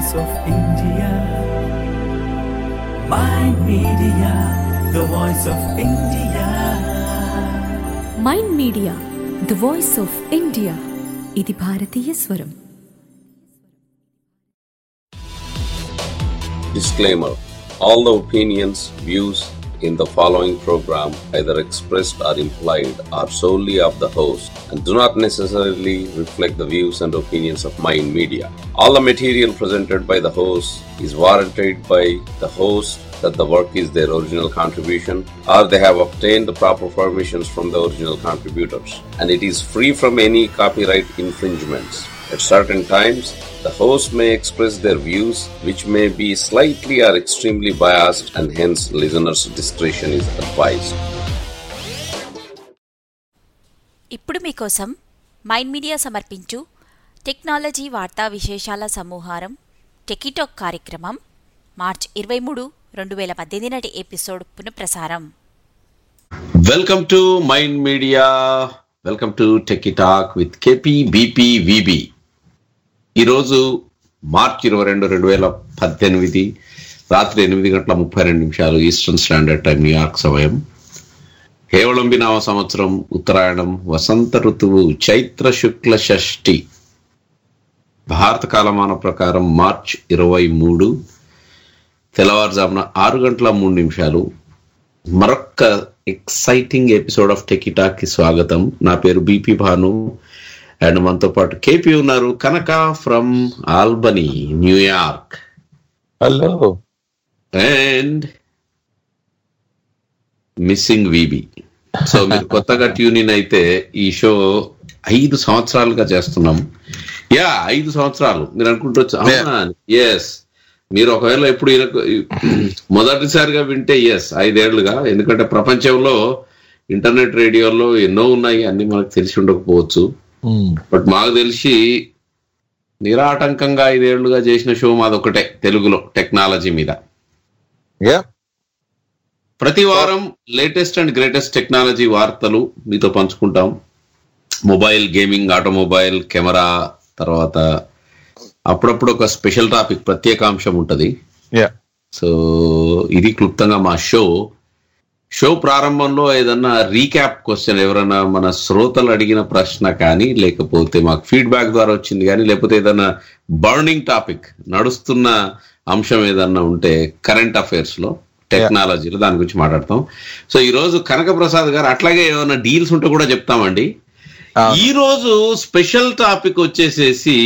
voice of India. Mind Media, the voice of India. Mind media the voice of India ఇది భారతీయ స్వరం Disclaimer All the opinions, views in the following program, either expressed or implied, are solely of the host and do not necessarily reflect the views and opinions of Mind Media. All the material presented by the host is warranted by the host that the work is their original contribution or they have obtained the proper permissions from the original contributors and it is free from any copyright infringements. At certain times, the host may express their views, which may be slightly or extremely biased, and hence listeners' discretion is advised. ఇప్పుడు మీకోసం mind media సమర్పించు technology వార్తా విశేషాల సమూహారం టెకిటాక్ కార్యక్రమం March ఇరవై మూడు రెండు వేల పద్దెనిమిది నాటి ఎపిసోడ్ పునఃప్రసారం Welcome to Mind Media. Welcome to Techie Talk with KP, BP, VB. ఈరోజు మార్చ్ ఇరవై రెండు రెండు వేల పద్దెనిమిది రాత్రి ఎనిమిది గంటల ముప్పై రెండు నిమిషాలు ఈస్టర్న్ స్టాండర్డ్ టైం న్యూయార్క్ సమయం కేవలంబి నామ సంవత్సరం ఉత్తరాయణం వసంత ఋతువు చైత్ర శుక్ల షష్ఠి భారత కాలమాన ప్రకారం మార్చ్ ఇరవై మూడు తెల్లవారుజామున ఆరు గంటల మూడు నిమిషాలు మరొక్క ఎక్సైటింగ్ ఎపిసోడ్ ఆఫ్ టెకిటాక్ కి స్వాగతం నా పేరు బీపీ భాను అండ్ మనతో పాటు కేపీ ఉన్నారు కనక from Albany New York hello and missing VB so మీరు కొత్తగా ట్యూన్ ఇన్ అయితే ఈ షో ఐదు సంవత్సరాలుగా చేస్తున్నాం యా ఐదు సంవత్సరాలు మీరు అనుకుంటూ ఎస్ మీరు ఒకవేళ ఎప్పుడు ఈయనకు- మొదటిసారిగా వింటే ఎస్ ఐదేళ్లుగా ఎందుకంటే ప్రపంచంలో ఇంటర్నెట్ రేడియోలో ఎన్నో ఉన్నాయి అన్ని మనకు తెలిసి ఉండకపోవచ్చు బట్ మాకు తెలిసి నిరాటంకంగా ఐదేళ్లుగా చేసిన షో మాదొకటే తెలుగులో టెక్నాలజీ మీద యా ప్రతి వారం లేటెస్ట్ అండ్ గ్రేటెస్ట్ టెక్నాలజీ వార్తలు మీతో పంచుకుంటాం మొబైల్ గేమింగ్ ఆటోమొబైల్ కెమెరా తర్వాత అప్పుడప్పుడు ఒక స్పెషల్ టాపిక్ ప్రత్యేకాంశం ఉంటుంది యా సో ఇది క్లుప్తంగా మా షో షో ప్రారంభంలో ఏదన్నా రీక్యాప్ క్వశ్చన్ ఎవరైనా మన శ్రోతలు అడిగిన ప్రశ్న కానీ లేకపోతే మాకు ఫీడ్బ్యాక్ ద్వారా వచ్చింది కానీ లేకపోతే ఏదైనా బర్నింగ్ టాపిక్ నడుస్తున్న అంశం ఏదన్నా ఉంటే కరెంట్ అఫైర్స్ లో టెక్నాలజీలో దాని గురించి మాట్లాడతాం సో ఈ రోజు కనక ప్రసాద్ గారు అట్లాగే ఏమైనా డీల్స్ ఉంటే కూడా చెప్తామండి ఈ రోజు స్పెషల్ టాపిక్ వచ్చేసేసి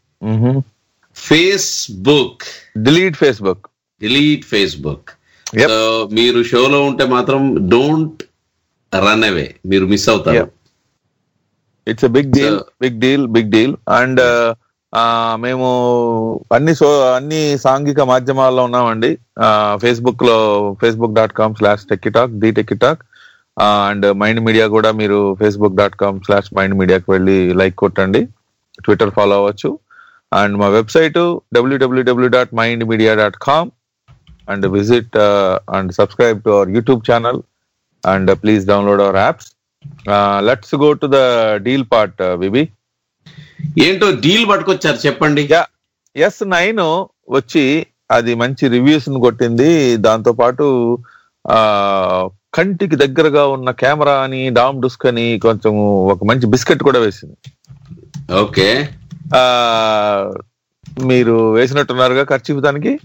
Facebook delete Facebook delete Facebook Yep. So మీరు షోలో ఉంటే మాత్రం డోంట్ రన్ అవే మీరు మిస్ అవుతారు Yep. It's big deal So- big deal big deal and మేము అన్ని సో అన్ని సాంఘిక మాధ్యమాల్లో ఉన్నామండి ఫేస్బుక్ లో Facebook dot com slash techie talk the techie talk and mind media కూడా మీరు Facebook dot com slash mind మీడియాకి వెళ్ళి లైక్ కొట్టండి ట్విట్టర్ ఫాలో అవ్వచ్చు అండ్ మా website W W W dot mind media dot com and visit and subscribe to our YouTube channel and please download our apps let's go to the deal part BB ఏంటో deal పట్టుకొచ్చారు చెప్పండి yes nine వచ్చి అది మంచి reviews కొట్టింది దాంతో పాటు ఆ కంటికి దగ్గరగా ఉన్న కెమెరా అని డామ్ డుస్క్ అని కొంచెం ఒక మంచి బిస్కెట్ కూడా వేసింది ఓకే ఆ మీరు వేసినట్టున్నారుగా ఖర్చు దానికి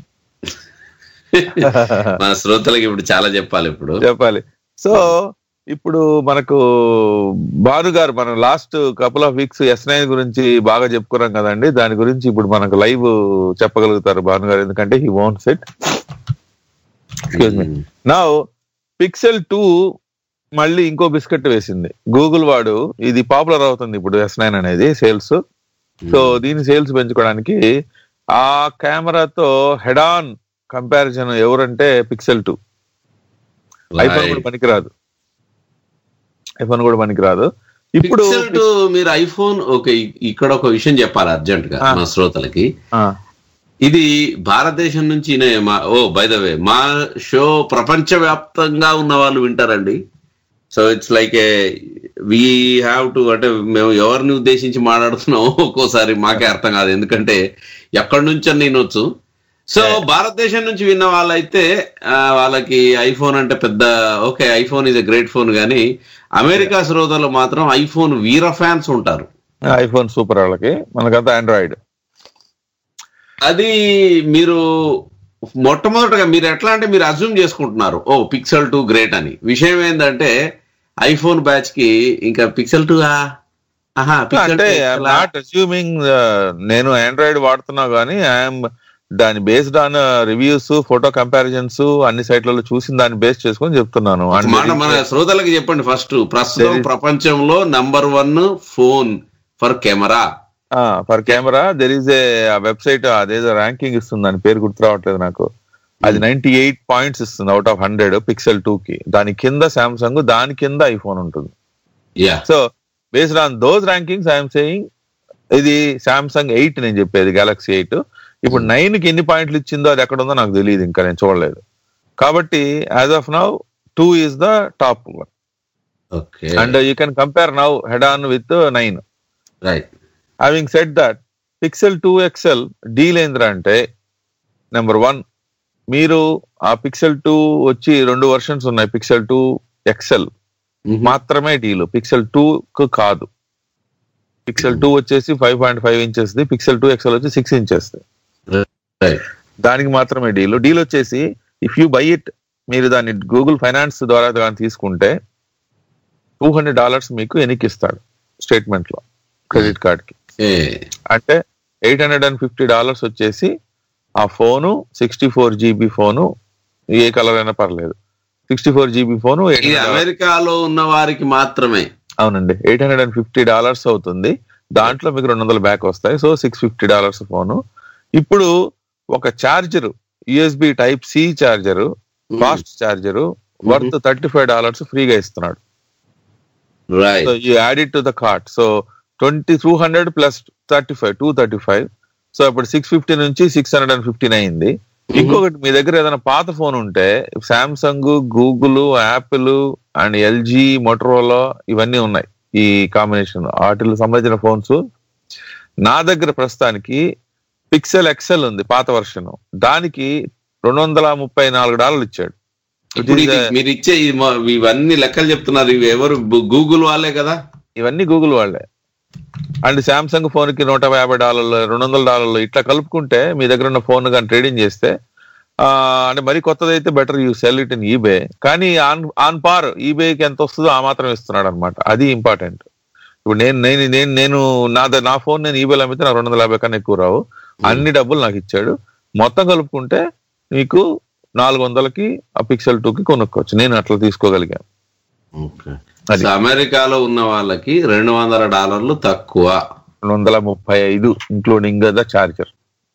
మన శ్రోతలకి ఇప్పుడు చాలా చెప్పాలి ఇప్పుడు చెప్పాలి సో ఇప్పుడు మనకు భాను గారు మనం last couple of weeks S nine గురించి బాగా చెప్పుకున్నాం కదండి దాని గురించి ఇప్పుడు మనకు లైవ్ చెప్పగలుగుతారు భాను గారు ఎందుకంటే హీ వోంట్ సెట్ నా పిక్సెల్ టూ మళ్ళీ ఇంకో బిస్కెట్ వేసింది గూగుల్ వాడు ఇది పాపులర్ అవుతుంది ఇప్పుడు ఎస్ నైన్ అనేది సేల్స్ సో దీని సేల్స్ పెంచుకోవడానికి ఆ కెమెరాతో హెడ్ ఆన్ కంపారిజన్ ఎవరంటే పిక్సెల్ టూ ఐఫోన్ కూడా పనికిరాదు ఐఫోన్ కూడా పనికిరాదు ఇప్పుడు Pixel to మీరు ఐఫోన్ ఓకే ఇక్కడ ఒక విషయం చెప్పాలి అర్జెంట్ గా ఆ. మా శ్రోతలకి ఆ, ఇది భారతదేశం నుంచి నే- మా ఓ బై ద వే మా షో ప్రపంచ వ్యాప్తంగా ఉన్న వాళ్ళు వింటారండి so it's like a we have to అంటే మేము ఎవరిని ఉద్దేశించి మాట్లాడుతున్నామో ఒక్కోసారి మాకే అర్థం కాదు ఎందుకంటే ఎక్కడి నుంచి అని వినొచ్చు సో భారతదేశం నుంచి విన్న వాళ్ళైతే ఆ, వాళ్ళకి ఐఫోన్ అంటే పెద్ద okay iPhone is a great phone కానీ అమెరికా శ్రోతలు మాత్రం ఐఫోన్ వీర ఫ్యాన్స్ ఉంటారు ఐఫోన్ సూపర్ వాళ్ళకి మనకంతా ఆండ్రాయిడ్ అది మీరు మొట్టమొదటగా మీరు ఎట్లా అంటే మీరు అజ్యూమ్ చేసుకుంటున్నారు ఓ పిక్సెల్ టూ గ్రేట్ అని విషయం ఏంటంటే ఐఫోన్ బ్యాచ్ కి ఇంకా పిక్సెల్ టూ ఆహా పిక్సెల్ అంటే నాట్ అస్యూమింగ్ నేను ఆండ్రాయిడ్ వాడుతున్నా కానీ ఐఎమ్ దాని based on reviews photo comparisons అన్ని సైట్లలో చూసిన దాన్ని బేస్ చేసుకొని చెప్తున్నాను And మన మన శ్రోతలకు చెప్పండి ఫస్ట్ ప్రస్తుతం There is- ప్రపంచంలో number one phone for camera for camera there is a website అదేదో ర్యాంకింగ్ ఇస్తుంది దాని పేరు గుర్తు రావట్లేదు నాకు అది నైన్టీ ఎయిట్ పాయింట్స్ ఇస్తుంది out of hundred Pixel two కి దాని కింద సామ్సంగ్ దాని కింద ఐఫోన్ ఉంటుంది yeah so based on those rankings I'm saying ఇది సామ్సంగ్ ఎయిట్ నేను చెప్పేది గెలాక్సీ ఎయిట్ ఇప్పుడు నైన్ కి ఎన్ని పాయింట్లు ఇచ్చిందో అది ఎక్కడ ఉందో నాకు తెలియదు ఇంకా నేను చూడలేదు కాబట్టి as of now two is the top one okay and you can compare now head on with nine right having set that Pixel two XL deal ఏంద్రా అంటే నెంబర్ వన్ మీరు ఆ పిక్సెల్ టూ వచ్చి రెండు వర్షన్స్ ఉన్నాయి Pixel two XL మాత్రమే deal Pixel two కు కాదు పిక్సెల్ టూ వచ్చేసి five point five inches the Pixel two XL వచ్చి సిక్స్ ఇంచెస్ రైట్ దానికి మాత్రమే డీల్ డీల్ వచ్చేసి ఇఫ్ యూ బై ఇట్ మీరు దాన్ని గూగుల్ ఫైనాన్స్ ద్వారా కానీ తీసుకుంటే టూ హండ్రెడ్ డాలర్స్ మీకు ఎనికిస్తాడు స్టేట్మెంట్ లో క్రెడిట్ కార్డ్ కి అంటే eight hundred and fifty dollars వచ్చేసి ఆ phone sixty four GB phone ఏ కలర్ అయినా పర్లేదు సిక్స్టీ ఫోర్ జీబీ ఫోను ఇది అమెరికాలో ఉన్న వారికి మాత్రమే అవునండి eight hundred and fifty dollars అవుతుంది దాంట్లో మీకు రెండు వందల బ్యాక్ వస్తాయి so six fifty dollars phone ఇప్పుడు ఒక charger USB type C charger fast charger worth thirty five dollars ఫ్రీగా ఇస్తున్నాడు right so you add it to the cart so twenty two hundred plus thirty five two thirty five so ఇప్పుడు six fifty నుంచి six hundred and fifteen అయింది ఇంకొకటి మీ దగ్గర ఏదైనా పాత ఫోన్ ఉంటే Samsung Google Apple and LG Motorola ఇవన్నీ ఉన్నాయి ఈ కాంబినేషన్ వాటికి సంబంధించిన ఫోన్స్ నా దగ్గర ప్రస్తుతానికి పిక్సెల్ ఎక్సెల్ ఉంది పాత వర్షన్ దానికి రెండు వందల ముప్పై నాలుగు డాలర్లు ఇచ్చాడు ఇప్పుడు ఇది మీరు ఇచ్చే ఈ మ- ఇవన్నీ లెక్కలు చెప్తున్నారు ఇవి ఎవరు గూగుల్ వాళ్ళే కదా ఇవన్నీ గూగుల్ వాళ్ళే అండ్ సామ్సంగ్ ఫోన్ కి నూట యాభై డాలర్లు రెండు వందల డాలర్లు ఇట్లా కలుపుకుంటే మీ దగ్గర ఉన్న ఫోన్ కానీ ట్రేడింగ్ చేస్తే ఆ, అంటే మరి కొత్తది అయితే better you sell it in eBay కానీ ఆన్ ఆన్ పార్ ఈబేకి ఎంత వస్తుందో ఆ మాత్రం ఇస్తున్నాడు అనమాట అది ఇంపార్టెంట్ ఇప్పుడు నేను నేను నేను నేను నా ద- నా ఫోన్ నేను ఈబేలో అమ్మితే నా రెండు వందల యాభై కన్నా ఎక్కువ రావు అన్ని డబ్బులు నాకు ఇచ్చాడు మొత్తం కలుపుకుంటే మీకు నాలుగు వందలకి ఆ పిక్సెల్ టూ కి కొనుక్కోవచ్చు నేను అట్లా తీసుకోగలిగాను ఓకే అది. సో అమెరికాలో ఉన్న వాళ్ళకి రెండు వందల డాలర్లు తక్కువ రెండు వందల ముప్పై ఐదు ఇంక్లూడింగ్ ద చార్జర్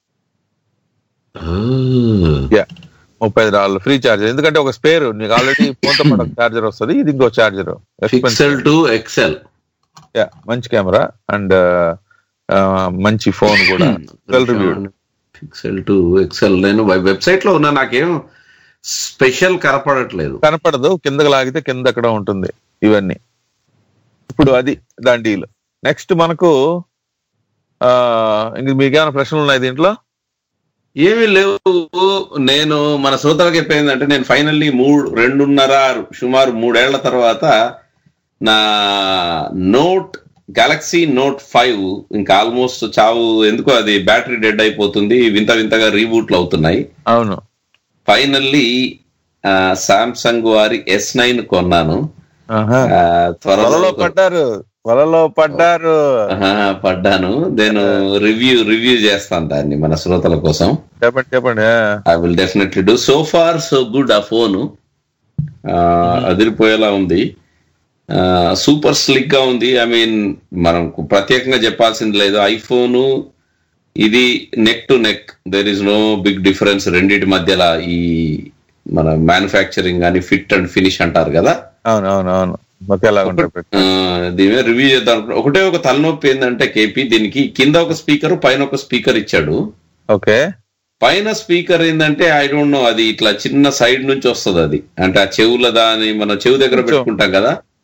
యా ముప్పై ఐదు డాలర్లు ఫ్రీ చార్జర్ ఎందుకంటే ఒక స్పేర్ నీకు ఆల్రెడీ ఫోన్ తో పాటు చార్జర్ వస్తుంది ఇది ఇంకో charger Pixel two XL yeah మంచి కెమెరా అండ్ మంచి ఫోన్ కూడా well reviewed Pixel two XL నేను వెబ్సైట్ లో ఉన్నా నాకేం స్పెషల్ కనపడట్లేదు కనపడదు కిందకి లాగితే కింద ఎక్కడ ఉంటుంది ఇవన్నీ ఇప్పుడు అది దాని డీల్ నెక్స్ట్ మనకు ఆ, ఇంక మీకేమైనా ప్రశ్నలు ఉన్నాయి దీంట్లో ఏమీ లేవు నేను మన శ్రోతలకు చెప్పేందంటే నేను ఫైనల్లీ మూడు రెండున్నర సుమారు మూడేళ్ల తర్వాత నా నోట్ గెలాక్సీ నోట్ ఫైవ్ ఇంకా ఆల్మోస్ట్ చావు ఎందుకో అది బ్యాటరీ డెడ్ అయిపోతుంది వింత వింతగా రీబూట్లు అవుతున్నాయి అవును ఫైనల్లీ సామ్సంగ్ వారి ఎస్ నైన్ కొన్నాను ఆహా. ఆ, త్వరలో వలలో పడ్డారు వలలో పడ్డారు ఆహా, పడ్డాను నేను రివ్యూ రివ్యూ చేస్తాను దాన్ని మన శ్రోతల కోసం చెప్పండి చెప్పండి ఆ. I will definitely do so far so good ఆ ఫోన్ అదిరిపోయేలా ఉంది సూపర్ స్లిక్ గా ఉంది ఐ మీన్ మనం ప్రత్యేకంగా చెప్పాల్సింది లేదు ఐఫోన్ ఇది neck to neck there is no big difference రెండింటి మధ్యలో ఈ మన మ్యానుఫ్యాక్చరింగ్ కానీ ఫిట్ అండ్ ఫినిష్ అంటారు కదా అవును అవును అవును ఒకేలా ఉంటాయి ఆ, దీని మీద రివ్యూ చేద్దాం అనుకున్నా. ఒకటే ఒక తలనొప్పి ఏంటంటే కేపీ దీనికి కింద ఒక స్పీకర్ పైన ఒక స్పీకర్ ఇచ్చాడు ఓకే పైన స్పీకర్ ఏంటంటే ఐ డోంట్ నో అది ఇట్లా చిన్న సైడ్ నుంచి వస్తుంది అది అంటే ఆ చెవుల దాని మన చెవు దగ్గర కొంచెం. పెట్టుకుంటాం కదా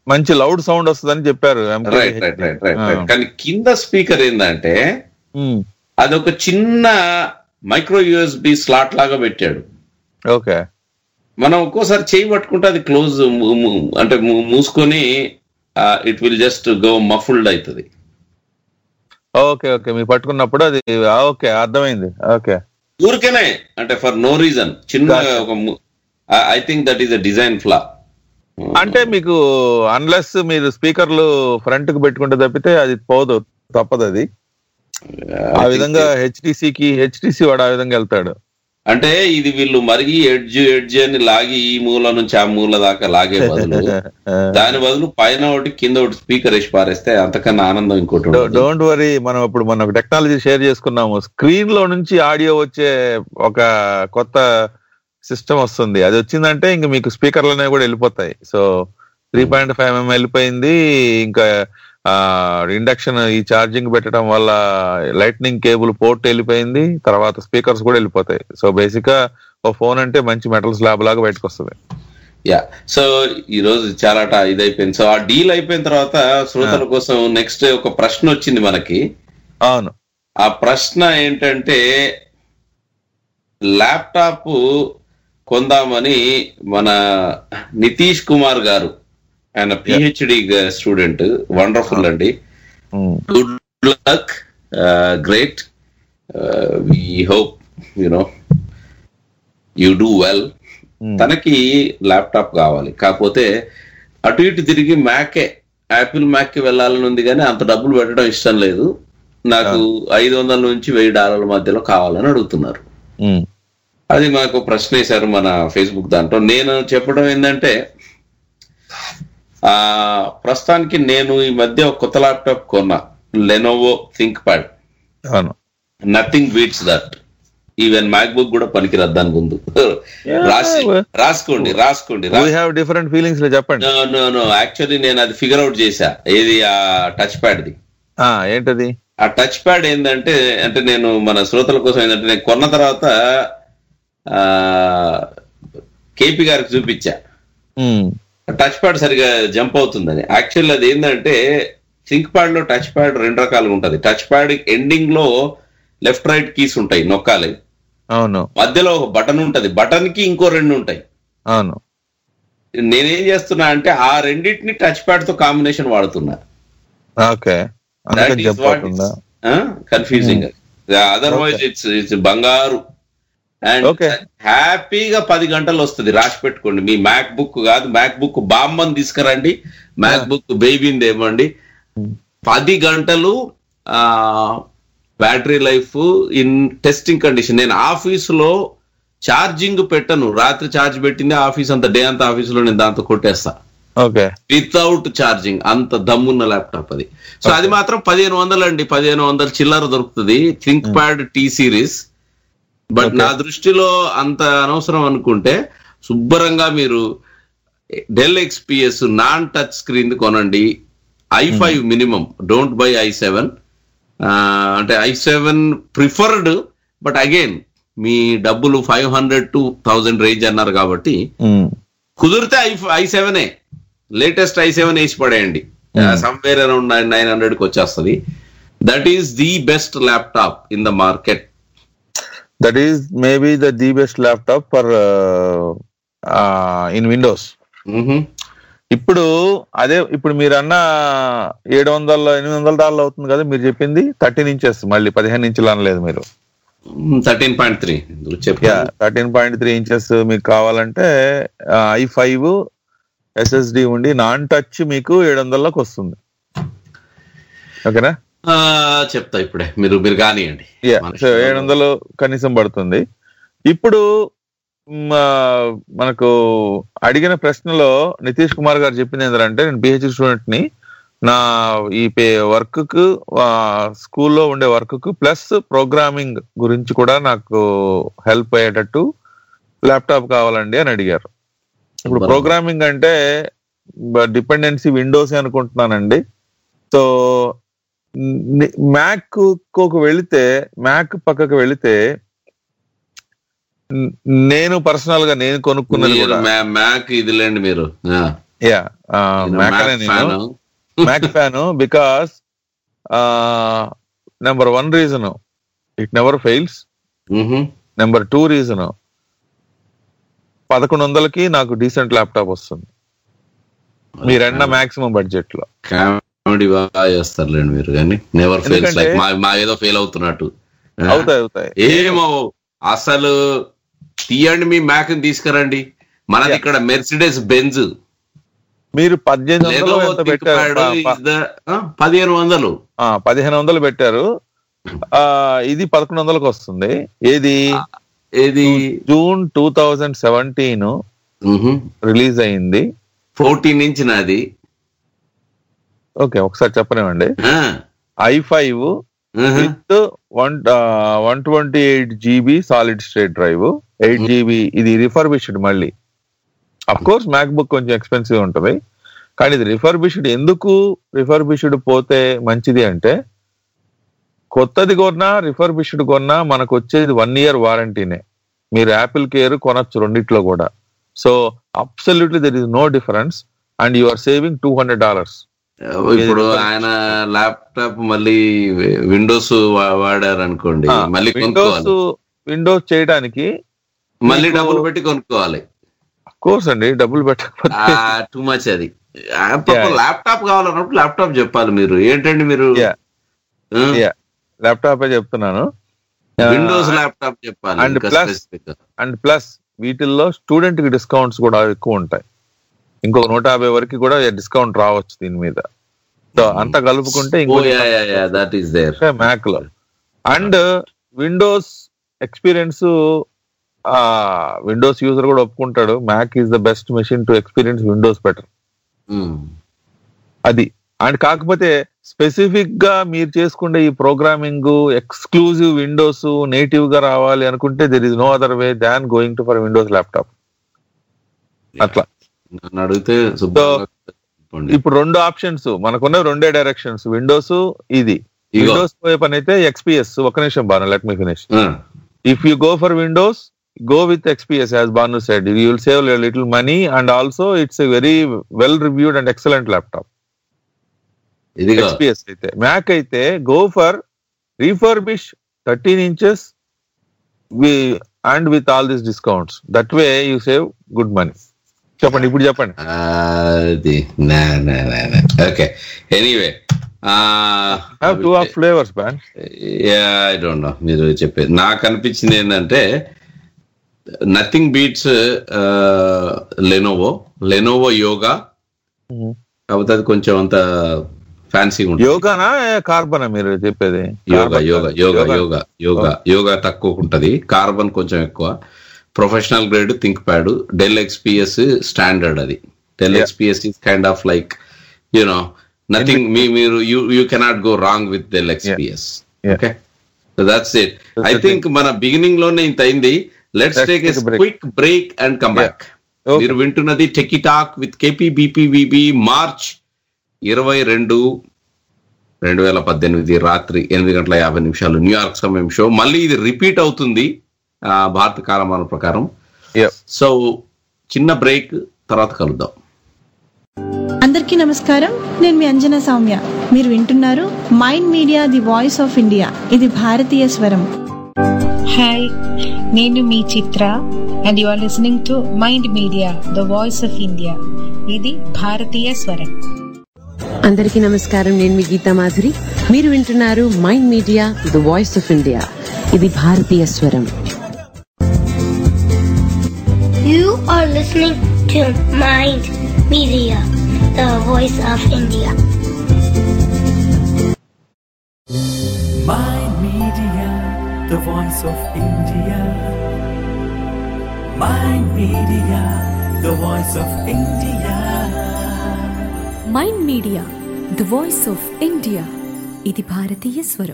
మంచి లౌడ్ సౌండ్ వస్తుందని చెప్పారు MKBHD. Right right right right ఆ. రైట్ కానీ కింద స్పీకర్ ఏంటంటే ఉమ్, అదొక చిన్న మైక్రో యూఎస్బి స్లాట్ లాగా పెట్టాడు ఓకే మనం ఒక్కోసారి చేయి పట్టుకుంటే అది క్లోజ్ అంటే మూ- మూసుకొని it will just go muffled అవుతుంది ఓకే ఓకే మీరు పట్టుకున్నప్పుడు అది ఆ, ఓకే అర్థమైంది ఓకే ఊరికేనే అంటే ఫర్ నో రీజన్ చిన్న Gotcha. ఒక I think that is a design flaw అంటే మీకు అన్లెస్ మీరు స్పీకర్లు ఫ్రంట్ కు పెట్టుకుంటే తప్పితే అది పోదు తప్పదు అది ఆ విధంగా హెచ్టిసికి హెచ్టిసి వాడు ఆ విధంగా వెళ్తాడు అంటే ఇది వీళ్ళు మరిగి ఎడ్జ్ ఎడ్జ్ అని లాగి ఈ మూల నుంచి ఆ మూల దాకా లాగే బదులు దాని బదులు పైన ఒకటి కింద ఒకటి స్పీకర్ వేసి పారేస్తే అంతకన్నా ఆనందం ఇంకోటి ఉండదు. డోంట్ వరీ మనం ఇప్పుడు మనం టెక్నాలజీ షేర్ చేసుకున్నాము స్క్రీన్ లో నుంచి ఆడియో వచ్చే ఒక కొత్త సిస్టమ్ వస్తుంది అది వచ్చిందంటే ఇంక మీకు స్పీకర్లనే కూడా వెళ్ళిపోతాయి so three point five mm వెళ్ళిపోయింది ఇంకా ఇండక్షన్ ఈ ఛార్జింగ్ పెట్టడం వల్ల లైట్నింగ్ కేబుల్ పోర్ట్ వెళ్ళిపోయింది తర్వాత స్పీకర్స్ కూడా వెళ్ళిపోతాయి సో బేసిక్ గా ఓ ఫోన్ అంటే మంచి మెటల్ స్లాబ్ లాగా బయటకు వస్తుంది యా సో ఈ రోజు చాలా ట- ఇది అయిపోయింది సో ఆ డీల్ అయిపోయిన తర్వాత శ్రోతల కోసం నెక్స్ట్ ఒక ప్రశ్న వచ్చింది మనకి అవును ఆ ప్రశ్న ఏంటంటే ల్యాప్టాప్ కొందామని మన నితీష్ కుమార్ గారు ఆయన పిహెచ్డి స్టూడెంట్ వండర్ఫుల్ అండి um, good luck great we hope you know you do well um, తనకి ల్యాప్టాప్ కావాలి కాకపోతే అటు ఇటు తిరిగి మ్యాకే యాపిల్ మ్యాక్ కి వెళ్ళాలని ఉంది కానీ అంత డబ్బులు పెట్టడం ఇష్టం లేదు నాకు ఐదు వందల నుంచి వెయ్యి డాలర్ల మధ్యలో కావాలని అడుగుతున్నారు ఉమ్, అది మాకు ప్రశ్న వేశారు మన ఫేస్బుక్ దాంట్లో నేను చెప్పడం ఏంటంటే ఆ ప్రస్తుతానికి నేను ఈ మధ్య ఒక కొత్త ల్యాప్టాప్ కొన్నా లెనోవో థింక్ ప్యాడ్ అవును nothing beats that even MacBook కూడా పనికిరద్దు దాని ముందు రాసి రాసుకోండి రాసుకోండి వీ హ్యావ్ డిఫరెంట్ ఫీలింగ్స్ చెప్పండి నో నో నో యాక్చువల్లీ నేను అది ఫిగర్ అవుట్ చేశా ఏది ఆ టచ్ ప్యాడ్ ది ఆ, ఏంటది ఆ టచ్ ప్యాడ్ ఏంటంటే అంటే నేను మన శ్రోతల కోసం ఏంటంటే నేను కొన్న తర్వాత ఆ కేపీ గారికి చూపించా ఉమ్, టచ్ ప్యాడ్ సరిగా జంప్ అవుతుందని యాక్చువల్ అది ఏంటంటే థింక్ ప్యాడ్ లో టచ్ ప్యాడ్ రెండు రకాలుగా ఉంటది టచ్ ప్యాడ్ ఎండింగ్ లో లెఫ్ట్ రైట్ కీస్ ఉంటాయి నొక్కాలి అవును మధ్యలో ఒక బటన్ ఉంటది బటన్ కి ఇంకో రెండు ఉంటాయి అవును నేనేం చేస్తున్నా అంటే ఆ రెండింటిని టచ్ ప్యాడ్ తో కాంబినేషన్ వాడుతున్నా ఓకే అందుకని జంప్ అవుతుందా కన్ఫ్యూజింగ్ అదర్వైజ్ ఇట్స్ ఇట్స్ బంగారు అండ్ Okay. హ్యాపీగా పది గంటలు వస్తుంది రాసి పెట్టుకోండి మీ మ్యాక్ బుక్ కాదు మ్యాక్ బుక్ బామ్మని తీసుకురండి మ్యాక్ బుక్ బేబీని తేమండి పది గంటలు battery life in testing condition నేను ఆఫీసులో ఛార్జింగ్ పెట్టను రాత్రి ఛార్జ్ పెట్టింది ఆఫీస్ అంత డే అంతా ఆఫీసులో నేను దాంతో కొట్టేస్తా ఓకే వితౌట్ ఛార్జింగ్ అంత దమ్మున్న ల్యాప్టాప్ అది సో అది మాత్రం పదిహేను వందలు అండి పదిహేను వందలు చిల్లర దొరుకుతుంది think pad T series but నా దృష్టిలో అంత అనవసరం అనుకుంటే శుభ్రంగా మీరు Dell XPS non touch screen కొనండి i five minimum don't buy i seven అంటే i seven preferred but again మీ డబ్బులు five hundred to thousand range అన్నారు కాబట్టి ఉమ్, కుదిరితే i i seven latest i seven వేసి పడేయండి somewhere around nine nine hundred కి వచ్చేస్తుంది that is the best laptop in the market that is maybe the the best laptop for in Windows ఇప్పుడు అదే ఇప్పుడు మీరు అన్న ఏడు వందల ఎనిమిది వందల డాలర్లు అవుతుంది కదా మీరు చెప్పింది థర్టీన్ ఇంచెస్ మళ్ళీ పదిహేను ఇంచులు అనలేదు మీరు థర్టీన్ పాయింట్ త్రీ యా చెప్పాను థర్టీన్ పాయింట్ త్రీ ఇంచెస్ మీకు కావాలంటే ఐ ఫైవ్ ఎస్ఎస్డి ఉండి నాన్ టచ్ మీకు ఏడు వందలలోకి వస్తుంది ఓకేనా ఆ, చెప్తా ఇప్పుడే మీరు మీరు కానివ్వండి యా మన సో ఏడు వందలు కనీసం పడుతుంది ఇప్పుడు మ్, ఆ, మనకు అడిగిన ప్రశ్నలో నితీష్ కుమార్ గారు చెప్పింది ఏంటంటే నేను పిహెచ్డి స్టూడెంట్ ని నా ఈ వర్క్ కు స్కూల్లో ఉండే వర్క్ కు ప్లస్ ప్రోగ్రామింగ్ గురించి కూడా నాకు హెల్ప్ అయ్యేటట్టు ల్యాప్టాప్ కావాలండి అని అడిగారు ఇప్పుడు బరాబర్. ప్రోగ్రామింగ్ అంటే డిపెండెన్సీ విండోస్ అనుకుంటున్నానండి సో మ్యాక్ కు వెళితే మ్యాక్ పక్కకు వెళితే న్- నేను పర్సనల్ గా నేను కొనుక్కున్నది మీరు కూడా మ్యా- మ్యాక్ ఇదిలేండి మీరు ఆ, యా మ్యాక్ అనే నేను Mac fan because number one reason it never fails number two reason పదకొండు వందలకి నాకు డీసెంట్ ల్యాప్టాప్ వస్తుంది మీరన్న మాక్సిమం బడ్జెట్ లో కామెడీ బాగా చేస్తారులేండి మీరు కానీ నెవర్ ఫెయిల్స్ ఎందుకంటే- లైక్ మా మా ఏదో ఫెయిల్ అవుతున్నట్టు అవుతాయి అవుతాయి ఏమో అసలు తీయండి మీ మ్యాక్ తీసుకురండి మనది Yeah. ఇక్కడ మెర్సిడెస్ బెంజ్ మీరు పద్దెనిమిది వందలు ఎంత పెట్టారు ప- ప- పదిహేను వందలు ఆ, పదిహేను వందలు పెట్టారు ఆ ఇది పదకొండు వందలకు వస్తుంది ఏది ఏది June two thousand seventeen release అయింది ఫోర్టీన్ ఇంచ్ నాది ఓకే ఒకసారి చెప్పనివ్వండి ఆ, ఐ ఫైవ్ ఆహా. With one one twenty eight GB solid state drive eight GB ఇది రిఫర్బిష్డ్ మళ్ళీ అఫ్ కోర్స్ మ్యాక్ బుక్ కొంచెం ఎక్స్పెన్సివ్ ఉంటుంది కానీ ఇది రిఫర్బిష్డ్ ఎందుకు రిఫర్బిష్డ్ పోతే మంచిది అంటే కొత్తది కొన్నా రిఫర్బిష్డ్ కొన్నా మనకు వచ్చేది వన్ ఇయర్ వారంటీనే మీరు యాపిల్ కేర్ కొనొచ్చు రెండిట్లో కూడా so absolutely there is no difference and you are saving two hundred dollars ఇప్పుడు ఆయన ల్యాప్టాప్ మళ్ళీ విండోస్ వాడారు అనుకోండి మళ్ళీ విండోస్ కొనుక్కోవాలి విండోస్ చేయడానికి మళ్ళీ మీకు- డబ్బులు పెట్టి కొనుక్కోవాలి కోర్స్ అండి డబ్బులు పెట్టకపోతే టూ మచ్ అది ల్యాప్టాప్ కావాలన్నప్పుడు ల్యాప్టాప్ చెప్పాలి మీరు ఏంటండి మీరు Yeah. Yeah. ల్యాప్టాప్ చెప్తున్నాను విండోస్ ల్యాప్టాప్ చెప్పాలి And ఇంకా plus- specific గా. అండ్ ప్లస్ వీటిల్లో స్టూడెంట్ కి డిస్కౌంట్స్ కూడా ఎక్కువ ఉంటాయి ఇంకొక నూట యాభై వరకు కూడా డిస్కౌంట్ రావచ్చు దీని మీద సో అంతా కలుపుకుంటే ఓ ఇంకో yeah yeah yeah that is there Mac లో and Windows experience Windows user కూడా ఒప్పుకుంటాడు Mac is the best machine to experience Windows better అది అండ్ కాకపోతే స్పెసిఫిక్ గా మీరు చేసుకునే ఈ ప్రోగ్రామింగ్ ఎక్స్క్లూజివ్ విండోస్ నేటివ్ గా రావాలి అనుకుంటే there is no other way than going to for Windows laptop అట్లా నన్ను అడిగితే శుభ్రంగా చెప్పండి. ఇప్పుడు రెండు ఆప్షన్స్ మనకున్న రెండే డైరెక్షన్స్ విండోస్ ఇది ఇగో. విండోస్ పోయే పని అయితే ఎక్స్పీఎస్ ఒక నిమిషం బాను లెట్ మీ ఫినిష్ ఆ, if you go for Windows go with XPS as Banu said you will save little money and also it's a very well reviewed and excellent laptop ఇదిగో XPS అయితే Mac అయితే go for refurbish thirteen inches and with all this discounts that way you save good money చెప్పండి ఇప్పుడు చెప్పండి అది నా నా నా okay anyway have two of flavours ban I don't know మీరు చెప్పేది నాకు అనిపించింది ఏంటంటే nothing beats Lenovo Lenovo Yoga కాకపోతే అది కొంచెం అంత ఫ్యాన్సీగా ఉంటుంది యోగానా కార్బనా మీరు చెప్పేది యోగా Carbon యోగా కాదు. యోగా యోగా యోగా యోగా తక్కువ ఉంటది కార్బన్ కొంచెం ఎక్కువ professional grade think pad Dell XPS standard అది Dell Yeah. XPS is kind of like you know nothing మీ మీరు you you cannot go wrong with Dell XPS Yeah. Okay so that's it That's I the think మన beginning లోనే ఇంత అయింది let's Let's take a take a break. Quick break and come Yeah. Back Okay. మీరు వింటున్నది techie talk with KP BPVB March ఇరవై రెండు రెండు వేల పద్దెనిమిది రాత్రి ఎనిమిది గంటల యాభై నిమిషాలు న్యూయార్క్ సమయం షో మళ్ళీ ఇది రిపీట్ అవుతుంది ఆ, భారత కాలమాన ప్రకారం Yeah. సో చిన్న బ్రేక్ తర్వాత కలుద్దాం అందరికీ నమస్కారం నేను మీ అంజన సౌమ్య మీరు వింటున్నారు Mind Media the voice of India ఇది భారతీయ స్వరం హాయ్ నేను మీ Chitra and you are listening to Mind media the voice of India ఇది భారతీయ స్వరం అందరికీ నమస్కారం నేను మీ గీతా మాధురి మీరు వింటున్నారు Mind media the voice of India ఇది భారతీయ స్వరం You are listening to Mind Media, the voice of India. Mind Media, the voice of India. Mind Media, the voice of India. Mind media the voice of India ఇది భారతీయ స్వరం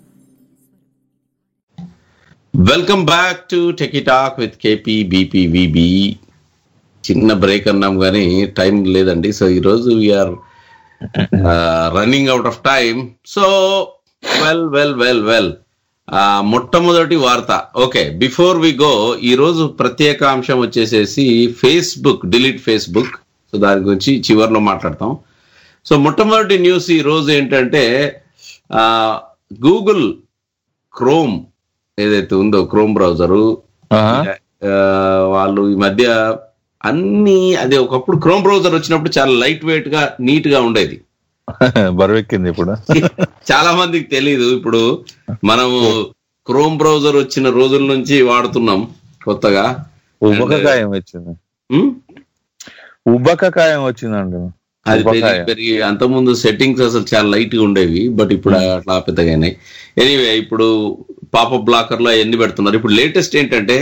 welcome back to techie talk with KP BPVB చిన్న break అన్నాం కానీ time లేదండి so ఈరోజు we're running out of time so well well well well మొట్టమొదటి వార్త ఓకే బిఫోర్ వి గో ఈ రోజు ప్రత్యేక అంశం వచ్చేసేసి ఫేస్బుక్ డిలీట్ ఫేస్బుక్ సో దాని గురించి చివరిలో మాట్లాడతాం సో మొట్టమొదటి న్యూస్ ఈ రోజు ఏంటంటే గూగుల్ క్రోమ్ ఏదైతే ఉందో క్రోమ్ బ్రౌజరు వాళ్ళు ఈ మధ్య అన్ని అదే ఒకప్పుడు క్రోమ్ బ్రౌజర్ వచ్చినప్పుడు చాలా లైట్ వెయిట్ గా నీట్ గా ఉండేది బరువెక్కింది ఇప్పుడు చాలా మందికి తెలియదు ఇప్పుడు మనము క్రోమ్ బ్రౌజర్ వచ్చిన రోజుల నుంచి వాడుతున్నాం కొత్తగా ఉబ్బకాయం వచ్చింది ఉమ్? ఉబ్బకాయం వచ్చిందండి అది పెరిగి ఉబ్బకాయం. పెరిగి అంతకుముందు సెట్టింగ్స్ అసలు చాలా లైట్ గా ఉండేవి బట్ ఇప్పుడు అట్లా పెద్దగా అయినాయి ఎనీవే ఇప్పుడు పాప బ్లాకర్ లో అవన్నీ పెడుతున్నారు ఇప్పుడు లేటెస్ట్ ఏంటంటే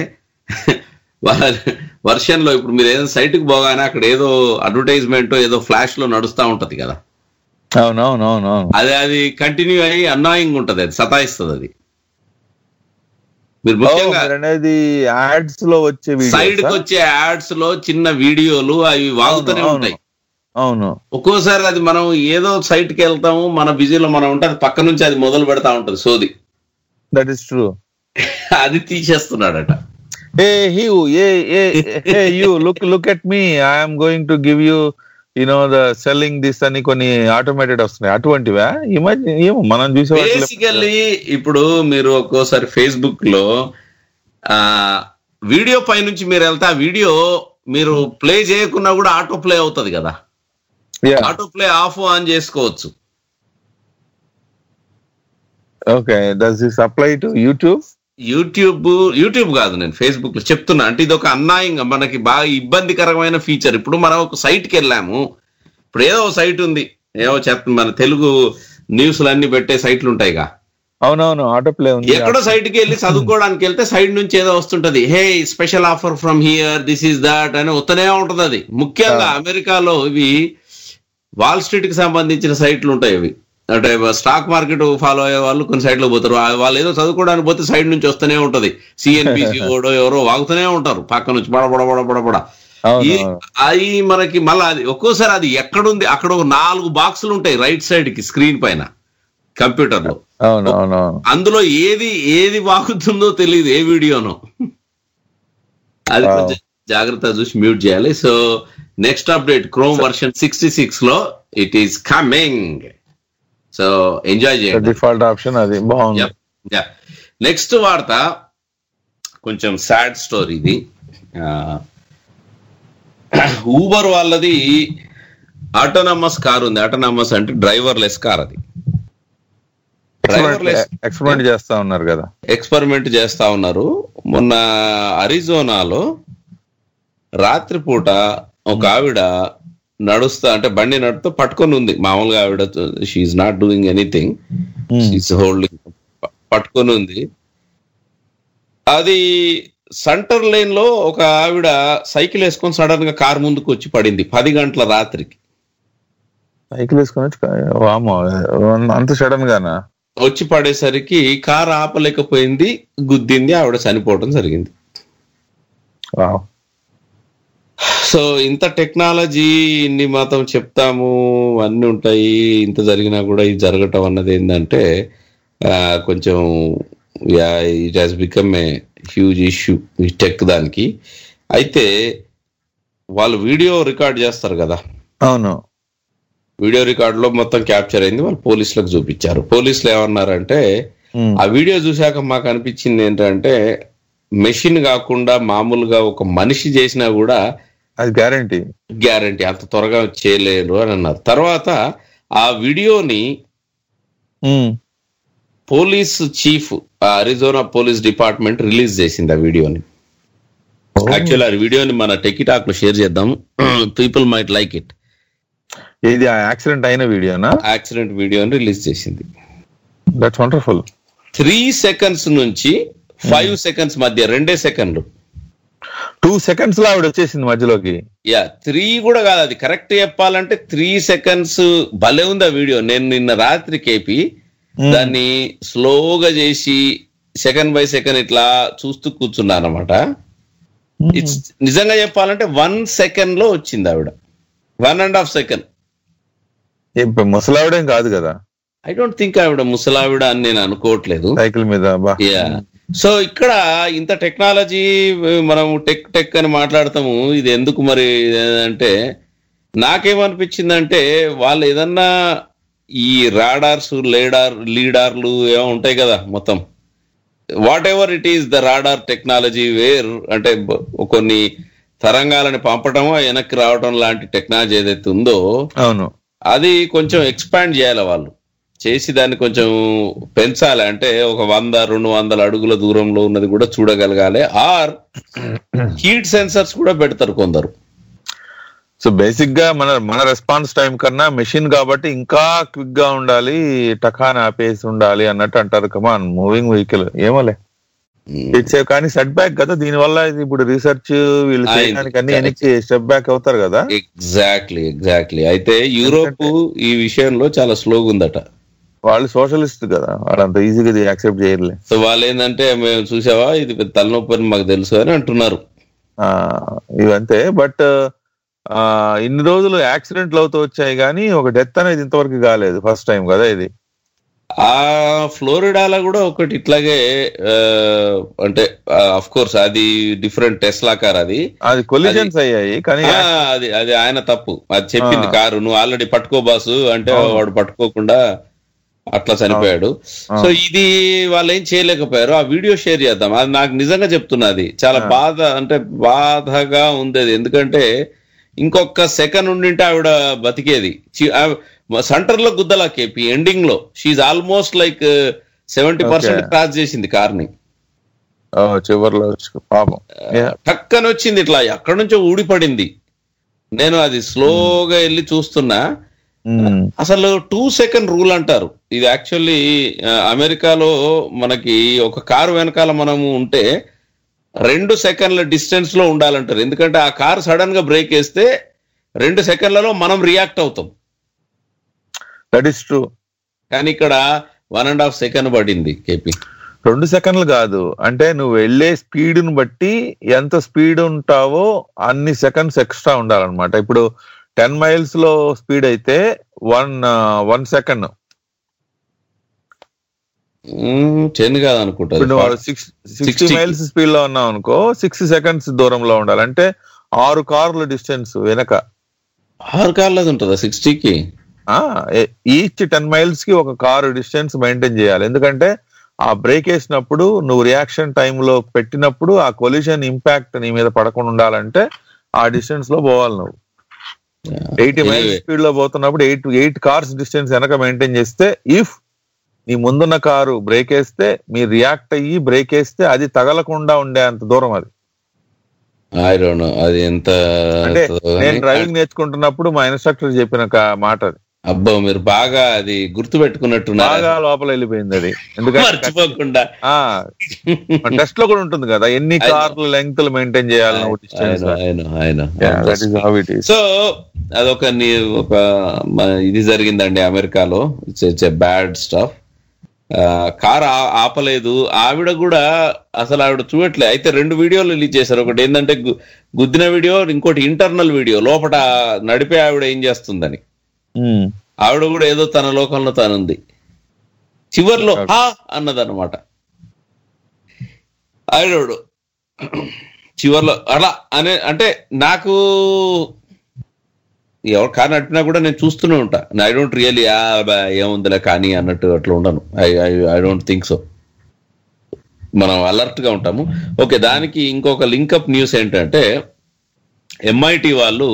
వర్షన్ లో ఇప్పుడు మీరు ఏదైనా సైట్ కి పోగానే అక్కడ ఏదో అడ్వర్టైజ్మెంట్ ఏదో ఫ్లాష్ లో నడుస్తా ఉంటది కదా అవునవునవును అది అది కంటిన్యూ అయ్యి అన్నాయింగ్ ఉంటది అది సతాయిస్తుంది అది మీరు ముఖ్యంగా అనేది యాడ్స్ లో వచ్చే సైడ్ కి వీడియోస్ వచ్చే యాడ్స్ లో చిన్న వీడియోలు అవి వాగుతూనే అవును, ఉంటాయి అవును ఒక్కోసారి అది మనం ఏదో సైట్ కి వెళ్తాము మన బిజీలో మనం ఉంటే అది పక్క నుంచి అది మొదలు పెడతా ఉంటది సోది దట్ ఇస్ ట్రూ అది తీసేస్తున్నాడట a he a a a you look look at me I'm going to give you you know the selling this అని కొన్ని ఆటోమేటెడ్ వస్తున్నాయి అటువంటివా ఈ మధ్య ఏమో మనం చూసే వాటిలో- బేసికల్లీ ఇప్పుడు మీరు ఒక్కోసారి ఫేస్బుక్ లో ఆ వీడియో పై నుంచి మీరు వెళ్తే ఆ వీడియో మీరు ప్లే చేయకున్నా కూడా ఆటో ప్లే అవుతుంది కదా Yeah. Auto play off on చేసుకోవచ్చు okay does this apply to YouTube YouTube YouTube కాదు నేను ఫేస్బుక్ లో చెప్తున్నా అంటే ఇది ఒక అన్నాయంగా మనకి బాగా ఇబ్బందికరమైన ఫీచర్ ఇప్పుడు మనం ఒక సైట్ కి వెళ్ళాము ఇప్పుడు ఏదో ఒక సైట్ ఉంది ఏవో చెప్ మన తెలుగు న్యూస్లు అన్ని పెట్టే సైట్లు ఉంటాయిగా అవునవును ఆటో ప్లే ఉంది ఎక్కడో సైట్ కి వెళ్ళి చదువుకోవడానికి వెళ్తే సైడ్ నుంచి ఏదో వస్తుంటది hey special offer from here this is that అని వస్తూనే ఉంటది అది ముఖ్యంగా అమెరికాలో ఇవి వాల్ స్ట్రీట్ కి సంబంధించిన సైట్లు ఉంటాయి ఇవి అంటే స్టాక్ మార్కెట్ ఫాలో అయ్యే వాళ్ళు కొన్ని సైట్లో పోతారు ఆ- వాళ్ళు ఏదో చదువుకోవడానికి పోతే సైడ్ నుంచి వస్తూనే ఉంటది సిఎన్బిసి ఓడో ఎవరో వాగుతూనే ఉంటారు పక్క నుంచి బడ బడ బడ బడ బడ అవును, ఈ అవును. అవి మనకి మళ్ళీ అది ఒక్కోసారి అది ఎక్కడుంది అక్కడ ఒక నాలుగు బాక్సులు ఉంటాయి రైట్ సైడ్ కి స్క్రీన్ పైన కంప్యూటర్ లో అవును అవును అవును అందులో ఏది ఏది వాగుతుందో తెలియదు ఏ వీడియోనో అది Wow. కొంచెం జాగ్రత్త చూసి మ్యూట్ చేయాలి so next update Chrome version sixty six లో it is coming so enjoy చేయండి డిఫాల్ట్ ఆప్షన్ అది బాగుంది నెక్స్ట్ వార్త కొంచెం సాడ్ స్టోరీ ఇది ఊబర్ వాళ్ళది ఆటోనమస్ కార్ ఉంది ఆటోనమస్ అంటే డ్రైవర్ లెస్ కార్ అది డ్రైవర్ లెస్ ఎక్స్పెరిమెంట్ చేస్తా ఉన్నారు కదా ఎక్స్పెరిమెంట్ చేస్తా ఉన్నారు మొన్న అరిజోనాలో రాత్రిపూట ఒక ఆవిడ నడుస్తా అంటే బండి నడుస్తూ పట్టుకొని ఉంది మామూలుగా ఆవిడ she's not doing anything she's holding పట్టుకొని ఉంది అది సెంటర్ లైన్ లో ఒక ఆవిడ సైకిల్ వేసుకొని సడన్ గా కార్ ముందుకు వచ్చి పడింది పది గంటల రాత్రికి సైకిల్ వేసుకొని వచ్చి కా- వామ్మో, అంత సడన్ గానా వచ్చి పడేసరికి కార్ ఆపలేకపోయింది గుద్దింది ఆవిడ చనిపోవడం జరిగింది వావ్. సో ఇంత టెక్నాలజీ ఇన్ని మాత్రం చెప్తాము అన్ని ఉంటాయి ఇంత జరిగినా కూడా ఇది జరగటం అన్నది ఏంటంటే ఆ, కొంచెం it has become a huge issue ఈ టెక్ దానికి అయితే వాళ్ళు వీడియో రికార్డ్ చేస్తారు కదా అవును వీడియో రికార్డ్ లో మొత్తం క్యాప్చర్ అయింది వాళ్ళు పోలీసులకు చూపించారు పోలీసులు ఏమన్నారంటే Hmm. ఆ వీడియో చూశాక మాకు అనిపించింది ఏంటంటే మెషిన్ కాకుండా మామూలుగా ఒక మనిషి చేసినా కూడా అది గ్యారంటీ గ్యారంటీ అంత త్వరగా చేయలేరు అని అన్నారు తర్వాత ఆ వీడియోని police chief Arizona police department release చేసింది ఆ వీడియోని యాక్చువల్ ఆ వీడియోని మన టెకిటాక్ లో షేర్ చేద్దాం పీపుల్ మైట్ లైక్ ఇట్ ఇది యాక్సిడెంట్ అయిన వీడియోనా యాక్సిడెంట్ వీడియోని రిలీజ్ చేసింది దట్స్ వండర్ఫుల్ త్రీ సెకండ్స్ నుంచి ఫైవ్ సెకండ్స్ మధ్య రెండే సెకండ్లు టూ సెకండ్స్ లో ఆవిడ వచ్చేసింది మధ్యలోకి యా త్రీ కూడా కాదు అది కరెక్ట్ చెప్పాలంటే త్రీ సెకండ్స్ భలే ఉంది ఆ వీడియో నేను నిన్న రాత్రి కేపి దాన్ని స్లోగా చేసి సెకండ్ బై సెకండ్ ఇట్లా చూస్తూ కూర్చున్నాను అనమాట ఇట్స్ నిజంగా చెప్పాలంటే వన్ సెకండ్ లో వచ్చింది ఆవిడ వన్ అండ్ హాఫ్ సెకండ్ ముసలావిడేం కాదు కదా ఐ డోంట్ థింక్ ఆవిడ ముసలావిడ అని నేను అనుకోవట్లేదు సైకిల్ మీద బా యా సో ఇక్కడ ఇంత టెక్నాలజీ మనం టెక్ టెక్ అని మాట్లాడతాము ఇది ఎందుకు మరి అంటే నాకేమనిపించిందంటే వాళ్ళు ఏదన్నా ఈ రాడార్స్ లేడార్ లీడార్లు ఏమో ఉంటాయి కదా మొత్తం whatever it is the radar technology where అంటే బ- కొన్ని తరంగాలని పంపటమో వెనక్కి రావడం లాంటి టెక్నాలజీ ఏదైతే ఉందో అవును అది కొంచెం ఎక్స్పాండ్ చేయాలి వాళ్ళు చేసి దాన్ని కొంచెం పెంచాలి అంటే ఒక వంద రెండు వందల అడుగుల దూరంలో ఉన్నది కూడా చూడగలగాలి ఆర్ హీట్ సెన్సర్స్ కూడా పెడతారు కొందరు సో బేసిక్ గా మన మన రెస్పాన్స్ టైం కన్నా మెషిన్ కాబట్టి ఇంకా క్విక్ గా ఉండాలి టకాన్ ఆపేసి ఉండాలి అన్నట్టు అంటారు కమాన్ మూవింగ్ వెహికల్ ఏమోలే ఇట్స్ కానీ సెట్ బ్యాక్ కదా దీని వల్ల ఇది ఇప్పుడు రీసెర్చ్ వీళ్ళు అయింది. చేయడానికి అన్ని వెనక్కి స్టెప్ బ్యాక్ అవుతారు కదా ఎగ్జాక్ట్లీ ఎగ్జాక్ట్లీ అయితే యూరోప్ ఈ విషయంలో చాలా స్లోగా ఉందట వాళ్ళు సోషలిస్ట్ కదా వాళ్ళు అంత ఈజీగా యాక్సెప్ట్ చేయరులే సో వాళ్ళు ఏంటంటే మేము చూసావా ఇది పెద్ద తలనొప్పి అని మాకు తెలుసు అని అంటున్నారు ఆ, ఇవంతే బట్ ఇన్ని రోజులు యాక్సిడెంట్లు అవుతూ వచ్చాయి కానీ ఒక డెత్ అనేది ఇంతవరకు కాలేదు ఫస్ట్ టైం కదా ఇది ఆ ఫ్లోరిడాలో కూడా ఒకటి ఇట్లాగే ఆ, అంటే అఫ్ కోర్స్ అది డిఫరెంట్ టెస్లా కార్ అది అది కొలిజన్స్ అయ్యాయి కానీ ఆ, అది అది ఆయన తప్పు అది చెప్పింది ఆ. కారు నువ్వు ఆల్రెడీ పట్టుకో బాసు అంటే అవును. వాడు పట్టుకోకుండా అట్లా చనిపోయాడు అవును. సో ఇది వాళ్ళు ఏం చేయలేకపోయారు ఆ వీడియో షేర్ చేద్దాం అది నాకు నిజంగా చెప్తున్నది చాలా బాధ అంటే బాధగా ఉంది అది ఎందుకంటే ఇంకొక సెకండ్ ఉండింటే ఆవిడ బతికేది సెంటర్ లో గుద్దలా కేపి ఎండింగ్ లో she's almost like seventy percent Okay. Cross చేసింది కార్ ని ఓ, చివర్లో వచ్చి పాపం Yeah. టక్కన వచ్చింది ఇట్లా ఎక్కడి నుంచో ఊడిపడింది నేను అది స్లోగా వెళ్ళి చూస్తున్నా మ్మ్. అసలు టూ సెకండ్ రూల్ అంటారు ఇది యాక్చువల్లీ అమెరికాలో మనకి ఒక కారు వెనకాల మనము ఉంటే రెండు సెకండ్ల డిస్టెన్స్ లో ఉండాలంటారు ఎందుకంటే ఆ కారు సడన్ గా బ్రేక్ వేస్తే రెండు సెకండ్లలో మనం రియాక్ట్ అవుతాం దట్ ఈస్ ట్రూ కానీ ఇక్కడ వన్ అండ్ హాఫ్ సెకండ్ పడింది కేపీ రెండు సెకండ్లు కాదు అంటే నువ్వు వెళ్ళే స్పీడ్ ను బట్టి ఎంత స్పీడ్ ఉంటావో అన్ని సెకండ్స్ ఎక్స్ట్రా ఉండాలన్నమాట ఇప్పుడు టెన్ మైల్స్ లో స్పీడ్ అయితే వన్ వన్ సెకండ్ టెన్ కాదు ఇప్పుడు అనుకుంటా నువ్వు సిక్స్ సిక్స్టీ 60. మైల్స్ స్పీడ్ లో ఉన్నావు అనుకో సిక్స్ సెకండ్స్ దూరంలో ఉండాలి అంటే ఆరు కార్ల డిస్టెన్స్ వెనక ఆరు కార్లు అది ఉంటుందా సిక్స్టీకి ఈచ్ టెన్ మైల్స్ కి ఒక కారు డిస్టెన్స్ మెయింటైన్ చేయాలి ఎందుకంటే ఆ బ్రేక్ వేసినప్పుడు నువ్వు రియాక్షన్ లో పెట్టినప్పుడు ఆ కొలిషన్ ఇంపాక్ట్ నీ మీద పడకుండా ఉండాలంటే ఆ డిస్టెన్స్ లో పోవాలి నువ్వు ఎయిటీ మైల్స్ Anyway. స్పీడ్ లో పోతున్నప్పుడు ఎయిట్ ఎయిట్ కార్స్ డిస్టెన్స్ వెనక మెయింటైన్ చేస్తే ఇఫ్ నీ ముందున్న కారు బ్రేక్ వేస్తే మీరు రియాక్ట్ అయ్యి బ్రేక్ వేస్తే అది తగలకుండా ఉండే అంత దూరం అది ఐ డోంట్ నో అది ఎంత అంటే నేను డ్రైవింగ్ నేర్చుకుంటున్నప్పుడు మా ఇన్స్ట్రక్టర్ చెప్పిన క- మాట అది అబ్బో మీరు బాగా అది గుర్తు పెట్టుకున్నట్టున్నారు బాగా లోపల వెళ్ళిపోయింది అది ఎందుకంటే మర్చిపోకుండా టెస్ట్ లో కూడా ఉంటుంది కదా ఎన్ని I know. కార్లు లెంగ్త్ మెయింటైన్ చేయాలి నువ్వు డిస్టెన్స్ ఆయన ఆయన that is how it is so అదొక నీ- ఒక మ- ఇది జరిగిందండి అమెరికాలో it's it's a bad stuff car ఆపలేదు ఆవిడ కూడా అసలు ఆవిడ చూడట్లే అయితే రెండు వీడియోలు రిలీజ్ చేశారు ఒకటి ఏంటంటే గు- గుద్దిన వీడియో ఇంకోటి ఇంటర్నల్ వీడియో లోపల నడిపే ఆవిడ ఏం చేస్తుందని ఆవిడ కూడా ఏదో తన లోకంలో తానుంది చివర్లో హా అన్నదన్నమాట ఆవిడోడు చివర్లో అలా అనే అంటే నాకు ఎవరు కారు నడిపినా కూడా నేను చూస్తూనే ఉంటా ఐ డోంట్ రియల్లీ ఏముందిలే కానీ అన్నట్టు అట్లా ఉండను I I don't think so మనం అలర్ట్ గా ఉంటాము ఓకే దానికి ఇంకొక లింకప్ న్యూస్ ఏంటంటే ఎంఐటి వాళ్ళు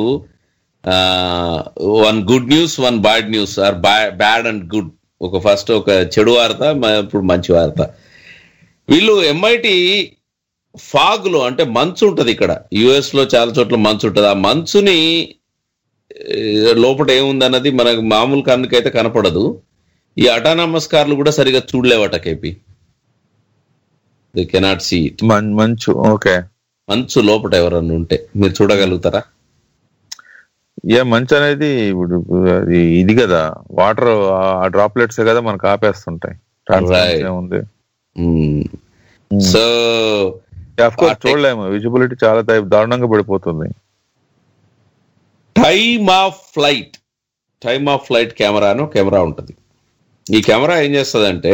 one good news one bad news or bad and good ఒక ఫస్ట్ ఒక చెడు వార్త మ- ఇప్పుడు మంచి వార్త వీళ్ళు ఎంఐటి ఫాగ్ లో అంటే మంచు ఉంటది ఇక్కడ యుఎస్ లో చాలా చోట్ల మంచు ఉంటది ఆ మంచుని ఏ, లోపల ఏముంది అన్నది మనకు మామూలు కన్నుకైతే కనపడదు ఈ అటానమస్ కార్లు కూడా సరిగా చూడలేవట KP they cannot see it మంచు ఓకే మంచు లోపల ఎవరన్నా ఉంటే మీరు చూడగలుగుతారా ఏ మంచు అనేది ఇప్పుడు అది ఇది కదా వాటర్ ఆ డ్రాప్లెట్స్ కదా మనకు ఆపేస్తుంటాయి Transparency Right. ఏముంది సో అఫ్ కోర్స్ చూడలేము విజిబిలిటీ చాలా టైప్ దారుణంగా పడిపోతుంది time of flight time of flight camera అని కెమెరా ఉంటుంది ఈ కెమెరా ఏం చేస్తుందంటే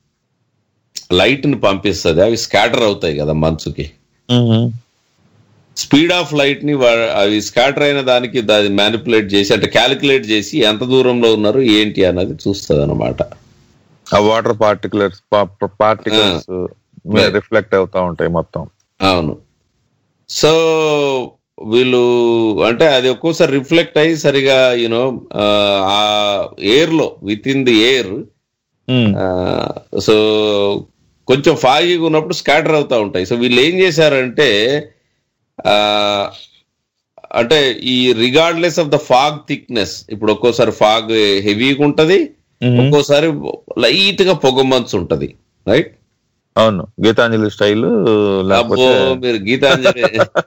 లైట్ ని పంపిస్తుంది అవి స్కాటర్ అవుతాయి కదా మంచుకి స్పీడ్ ఆఫ్ లైట్ ని వా- అవి స్కాటర్ అయిన దానికి దాన్ని మ్యానిపులేట్ చేసి అంటే క్యాలిక్యులేట్ చేసి ఎంత దూరంలో ఉన్నారు ఏంటి అన్నది చూస్తుంది అనమాట ఆ water particulars particles Right. Reflect అవుతా ఉంటాయి మొత్తం అవును సో వీళ్ళు అంటే అది ఒక్కోసారి రిఫ్లెక్ట్ అయ్యి సరిగా యూనో ఆ ఎయిర్ లో with in the air so కొంచెం ఫాగీగా ఉన్నప్పుడు స్కాటర్ అవుతా ఉంటాయి సో వీళ్ళు ఏం చేశారంటే ఆ, అంటే ఈ regardless of the fog thickness ఇప్పుడు ఒక్కోసారి ఫాగ్ హెవీగా ఉంటది ఒక్కోసారి లైట్ గా పొగమంచు ఉంటది రైట్ అవును గీతాంజలి స్టైల్ అబ్బో లేకపోతే మీరు గీతాంజలి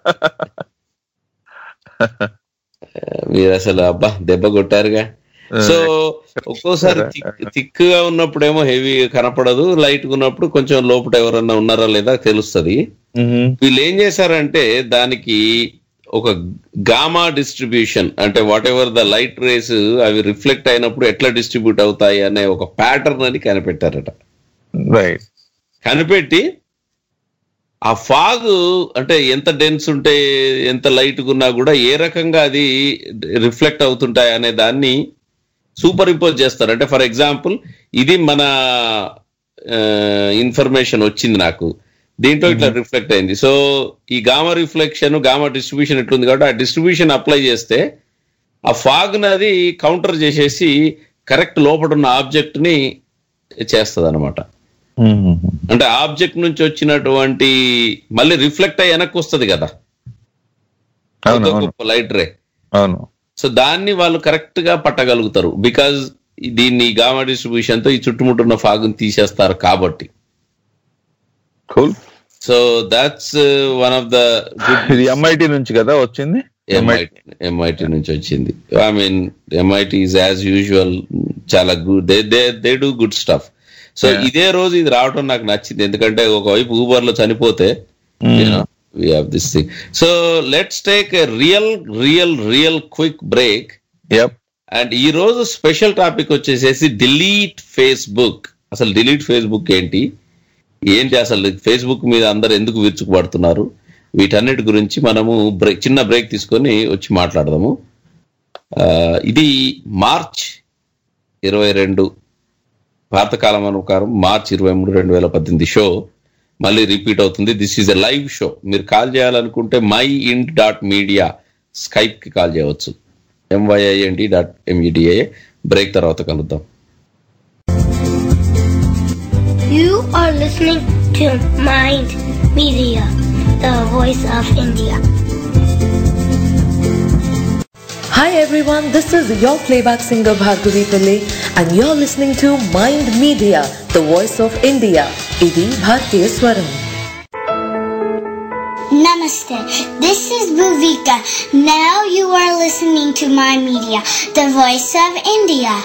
మీరు అసలు అబ్బా దెబ్బ కొట్టారుగా సో ఒక్కోసారి థిక్ గా ఉన్నప్పుడేమో హెవీ కనపడదు లైట్ గా ఉన్నప్పుడు కొంచెం లోపల ఎవరన్నా ఉన్నారా లేదా తెలుస్తది మ్మ్. వీళ్ళు ఏం చేశారంటే దానికి ఒక గామా డిస్ట్రిబ్యూషన్ అంటే whatever the light rays అవి రిఫ్లెక్ట్ అయినప్పుడు ఎట్లా డిస్ట్రిబ్యూట్ అవుతాయి అనే ఒక ప్యాటర్న్ అని కనిపెట్టారట రైట్ కనిపెట్టి ఆ ఫాగ్ అంటే ఎంత డెన్స్ ఉంటే ఎంత లైట్ ఉన్నా కూడా ఏ రకంగా అది రిఫ్లెక్ట్ అవుతుంటాయి అనే దాన్ని సూపర్ ఇంపోజ్ చేస్తారు అంటే ఫర్ ఎగ్జాంపుల్ ఇది మన ఇన్ఫర్మేషన్ వచ్చింది నాకు దీంట్లో ఇట్లా రిఫ్లెక్ట్ అయింది సో ఈ గామా రిఫ్లెక్షన్ గామా డిస్ట్రిబ్యూషన్ ఎట్లుంది కాబట్టి ఆ డిస్ట్రిబ్యూషన్ అప్లై చేస్తే ఆ ఫాగ్ నది కౌంటర్ చేసేసి కరెక్ట్ లోపల ఉన్న ఆబ్జెక్ట్ ని చేస్తుంది అనమాట అంటే ఆబ్జెక్ట్ నుంచి వచ్చినటువంటి మళ్ళీ రిఫ్లెక్ట్ అయ్యి వెనక్కి వస్తుంది కదా అవును అవును లైట్ రే అవును సో దాన్ని వాళ్ళు కరెక్ట్ గా పట్టగలుగుతారు బికాజ్ దీన్ని గామా డిస్ట్రిబ్యూషన్ తో ఈ చుట్టుముట్టున్న ఫాగుని తీసేస్తారు కాబట్టి cool so that's one of the good ఇది ఎంఐటి నుంచి కదా వచ్చింది ఎంఐటి ఎంఐటి నుంచి వచ్చింది I mean MIT is as usual చాలా good they they they do good stuff so Yeah. ఇదే రోజు ఇది రావడం నాకు నచ్చింది ఎందుకంటే ఒకవైపు ఊబర్ లో చనిపోతే we have this thing so let's take a real real real quick break yup and ఈ రోజు స్పెషల్ టాపిక్ వచ్చేసేసి డిలీట్ ఫేస్బుక్ అసలు డిలీట్ ఫేస్బుక్ ఏంటి ఏంటి అసలు ఫేస్బుక్ మీద అందరు ఎందుకు విరుచుకుపడుతున్నారు వీటన్నిటి గురించి మనము బ్రేక్ చిన్న బ్రేక్ తీసుకొని వచ్చి మాట్లాడదాము ఆ, ఇది మార్చ్ ఇరవై రెండు భారత కాలం అనుకారం మార్చ్ ఇరవై మూడు రెండు వేల పద్దెనిమిది షో మళ్ళీ రిపీట్ అవుతుంది this is a live show మీరు కాల్ చేయాలనుకుంటే my int dot media Skype కి కాల్ చేయవచ్చు ఎంవైఐఎన్టీ డాట్ ఎంఈడిఏ బ్రేక్ తర్వాత కలుద్దాం You are listening to Mind Media, the voice of India. Hi everyone, this is your playback singer Bhargavi Pillai and you're listening to Mind Media, the voice of India. Idi Bhartiya Swaram. Namaste. This is Bhuvika. Now you are listening to My Media, the voice of India.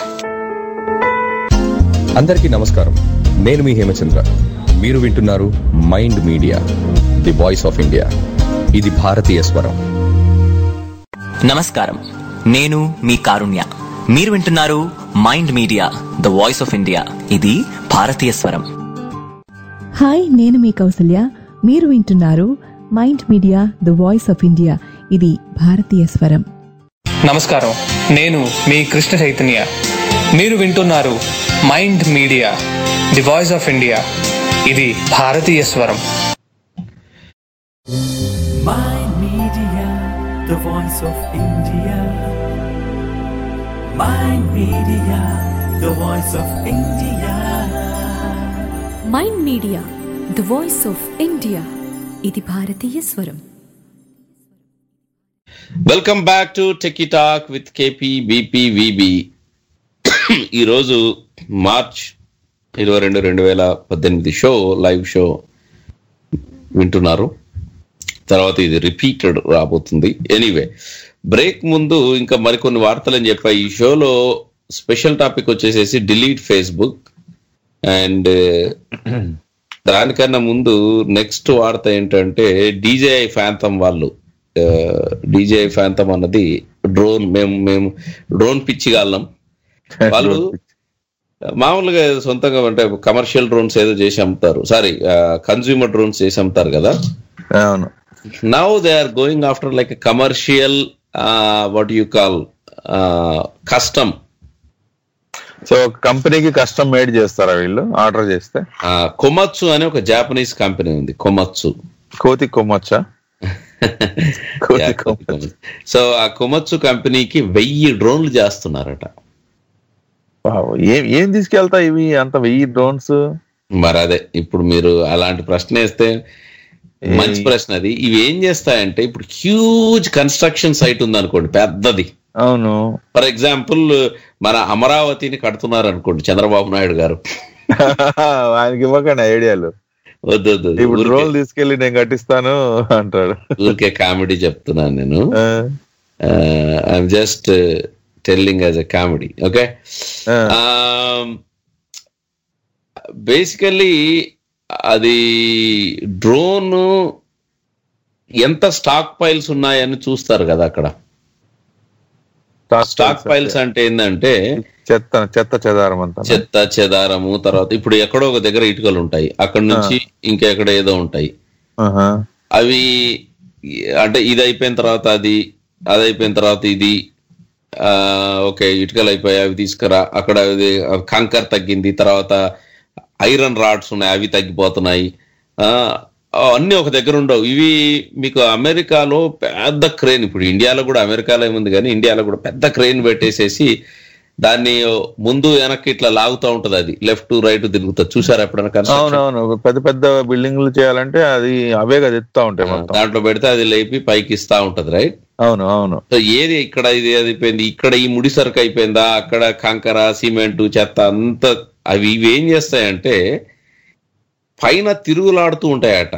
అందరికీ నమస్కారం నేను మీ హేమచంద్ర మీరు వింటున్నారు Mind Media the voice of India ఇది భారతీయ స్వరం నమస్కారం నేను మీ కారుణ్య మీరు వింటున్నారు Mind media the voice of India ఇది భారతీయ స్వరం హాయ్ నేను మీ కౌసల్య మీరు వింటున్నారు Mind media the voice of India ఇది భారతీయ స్వరం నమస్కారం నేను మీ కృష్ణ చైతన్య మీరు వింటున్నారు Mind Media the voice of India ఇది భారతీయ స్వరం Mind Media, the voice of India. Mind Media, the voice of India. Mind media the voice of India ఇది భారతీయ స్వరం welcome back to techie talk with KP BP VB ఈరోజు March ఇరవై రెండు రెండు వేల పద్దెనిమిది షో లైవ్ షో వింటున్నారు తర్వాత ఇది రిపీటెడ్ రాబోతుంది ఎనీవే బ్రేక్ ముందు ఇంకా మరికొన్ని వార్తలు అని చెప్పా ఈ షోలో స్పెషల్ టాపిక్ వచ్చేసేసి డిలీట్ ఫేస్బుక్ అండ్ దానికన్నా ముందు నెక్స్ట్ వార్త ఏంటంటే డీజేఐ ఫ్యాంతమ్ వాళ్ళు డీజేఐ ఫ్యాంతమ్ అన్నది డ్రోన్ మేము మేము డ్రోన్ పిచ్చిగాళ్ళం వాళ్ళు మామూలుగా సొంతంగా అంటే కమర్షియల్ డ్రోన్స్ ఏదో చేసి అమ్ముతారు సారీ కన్స్యూమర్ డ్రోన్స్ చేసి అమ్ముతారు కదా అవును now they are going after like commercial what you call custom so కంపెనీకి కస్టమ్ మేడ్ చేస్తారా వీళ్ళు ఆర్డర్ చేస్తే కొమత్సు అనే ఒక జాపనీస్ కంపెనీ ఉంది కొమత్సు కోతి కొమ్మొచ్చా సో ఆ కొమత్సు కంపెనీకి వెయ్యి డ్రోన్లు చేస్తున్నారట వావ్, ఏం ఏం తీసుకెళ్తా ఇవి అంత వెయ్యి డ్రోన్స్ మరి అదే ఇప్పుడు మీరు అలాంటి ప్రశ్న వేస్తే మంచి ప్రశ్న అది ఇవి ఏం చేస్తాయంటే ఇప్పుడు హ్యూజ్ కన్స్ట్రక్షన్ సైట్ ఉంది అనుకోండి పెద్దది అవును ఫర్ ఎగ్జాంపుల్ మన అమరావతిని కడుతున్నారు అనుకోండి చంద్రబాబు నాయుడు గారు ఆయనకి ఇవ్వకండి ఐడియాలు వద్దు వద్దు ఇప్పుడు ఊరికే- డ్రోన్ తీసుకెళ్లి నేను కట్టిస్తాను అంటాడు ఊరికే కామెడీ చెప్తున్నాను నేను I'm just telling as a comedy okay basically అది డ్రోన్ ఎంత స్టాక్ పైల్స్ ఉన్నాయని చూస్తారు కదా అక్కడ స్టాక్ పైల్స్ అంటే ఏంటంటే చెత్త చెత్త చెదారం అంతా చెత్త చెదారము తర్వాత ఇప్పుడు ఎక్కడో ఒక దగ్గర ఇటుకలు ఉంటాయి అక్కడ నుంచి ఇంకెక్కడ ఏదో ఉంటాయి ఆహా. అవి అంటే ఇది అయిపోయిన తర్వాత అది అది అయిపోయిన తర్వాత ఇది ఆ, ఓకే ఇటుకలు అయిపోయాయి అవి తీసుకురా అక్కడ ఇది కంకర్ తగ్గింది తర్వాత ఐరన్ రాడ్స్ ఉన్నాయి అవి తగ్గిపోతున్నాయి ఆ, అన్ని ఒక దగ్గర ఉండవు ఇవి మీకు అమెరికాలో పెద్ద క్రేన్ ఇప్పుడు ఇండియాలో కూడా అమెరికాలో ఏముంది కానీ ఇండియాలో కూడా పెద్ద క్రేన్ పెట్టేసేసి దాన్ని ముందు వెనక్కి ఇట్లా లాగుతూ ఉంటది అది లెఫ్ట్ రైట్ తిరుగుతుంది చూసారా ఎప్పుడైనా construction? అవునవును పెద్ద పెద్ద బిల్డింగ్లు చేయాలంటే అది అవే కదా ఎత్తుతా ఉంటాయి మొత్తం దాంట్లో పెడితే అది లేపి పైకి ఇస్తా ఉంటది రైట్ అవును అవును సో ఏది ఇక్కడ ఇది అది అయిపోయింది ఇక్కడ ఈ ముడి సరుకు అయిపోయిందా అక్కడ కంకర సిమెంట్ చెత్త అంత అవి ఇవి ఏం చేస్తాయంటే పైన తిరుగులాడుతూ ఉంటాయట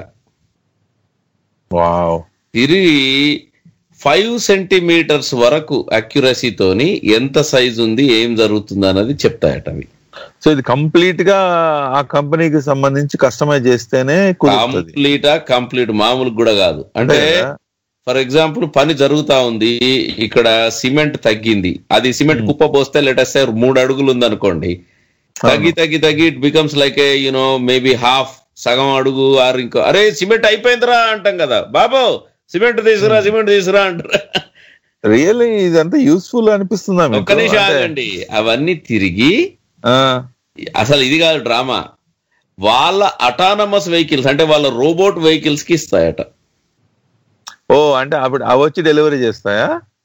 వావ్ తిరిగి ఫైవ్ సెంటీమీటర్స్ వరకు అక్యురసీతోని ఎంత సైజ్ ఉంది ఏం జరుగుతుంది అన్నది చెప్తాయట అవి సో ఇది కంప్లీట్ గా ఆ కంపెనీకి సంబంధించి కస్టమైజ్ చేస్తేనే కుదురుతుంది కంప్లీట్ కంప్లీట్ మామూలు కూడా కాదు అంటే కదా? ఫర్ ఎగ్జాంపుల్ పని జరుగుతా ఉంది ఇక్కడ సిమెంట్ తగ్గింది అది సిమెంట్ కుప్ప పోస్తే లెటెస్ట్ మూడు అడుగులు ఉంది అనుకోండి తగ్గి తగ్గి తగ్గి it becomes like a you know maybe half సగం అడుగు ఆరు ఇంకో అరే సిమెంట్ అయిపోయిందిరా అంటాం కదా బాబు సిమెంట్ తీసుకురా సిమెంట్ తీసుకురా అంటారా రియల్లీ ఇదంతా యూస్ఫుల్ అనిపిస్తుందా మీకు? ఒక్క నిమిషం అంటే- ఆగండి అవన్నీ తిరిగి ఆ, అసలు ఇది కాదు డ్రామా వాళ్ళ అటానమస్ వెహికల్స్ అంటే వాళ్ళ రోబోట్ వెహికల్స్ కి ఇస్తాయట ఓ అంటే అప్పుడు అవి వచ్చి డెలివరీ చేస్తాయా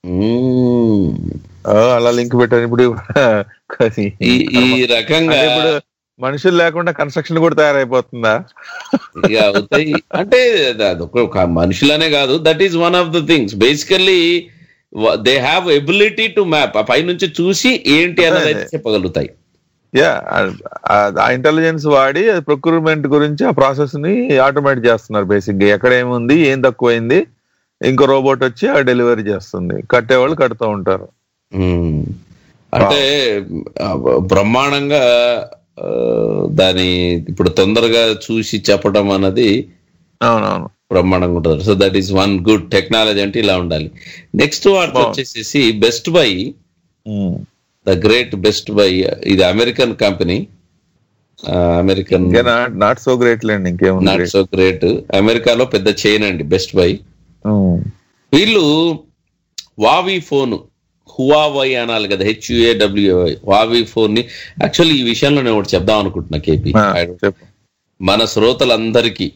ఓ, అలా లింక్ పెట్టారు ఇప్పుడు ఈ- ఈ రకంగా అంటే ఇప్పుడు మనుషులు లేకుండా కన్స్ట్రక్షన్ కూడా తయారైపోతుందా ఇక అవుతాయి అంటే అదొక ఒక మనుషులనే కాదు that is one of the things basically they have ability to map ఆ పైనుంచి చూసి ఏంటి అన్నది అయితే చెప్పగలుగుతాయి యా ఆ ఇంటెలిజెన్స్ వాడి ప్రొక్యూర్మెంట్ గురించి ఆ ప్రాసెస్ ని ఆటోమేట్ చేస్తున్నారు బేసిక్ గా ఎక్కడ ఏముంది ఏం తక్కువైంది ఇంకో రోబోట్ వచ్చి ఆ డెలివరీ చేస్తుంది కట్టేవాళ్ళు కడుతూ ఉంటారు మ్మ్. అంటే ఆ, బ్రహ్మాండంగా ఆ, దాని ఇప్పుడు తొందరగా చూసి చెప్పడం అన్నది అవునవును బ్రహ్మాండంగా ఉంటుంది so that is one good technology అంటే ఇలా ఉండాలి నెక్స్ట్ వార్త వచ్చేసేసి Best Buy the great Best Buy ఇది American company American not so great లేండి ఇంకేముంది నాట్ సో గ్రేట్ అమెరికాలో పెద్ద చైన్ అండి బెస్ట్ బై ఉమ్. వీళ్ళు వావి ఫోన్ హువావై అనాలి కదా హెచ్యుఏడబ్ల్యూఐ వావి ఫోన్ ని యాక్చువల్లీ ఈ విషయంలో నేను ఒకటి చెప్దాం అనుకుంటున్నా కేపీ మన శ్రోతలందరికీ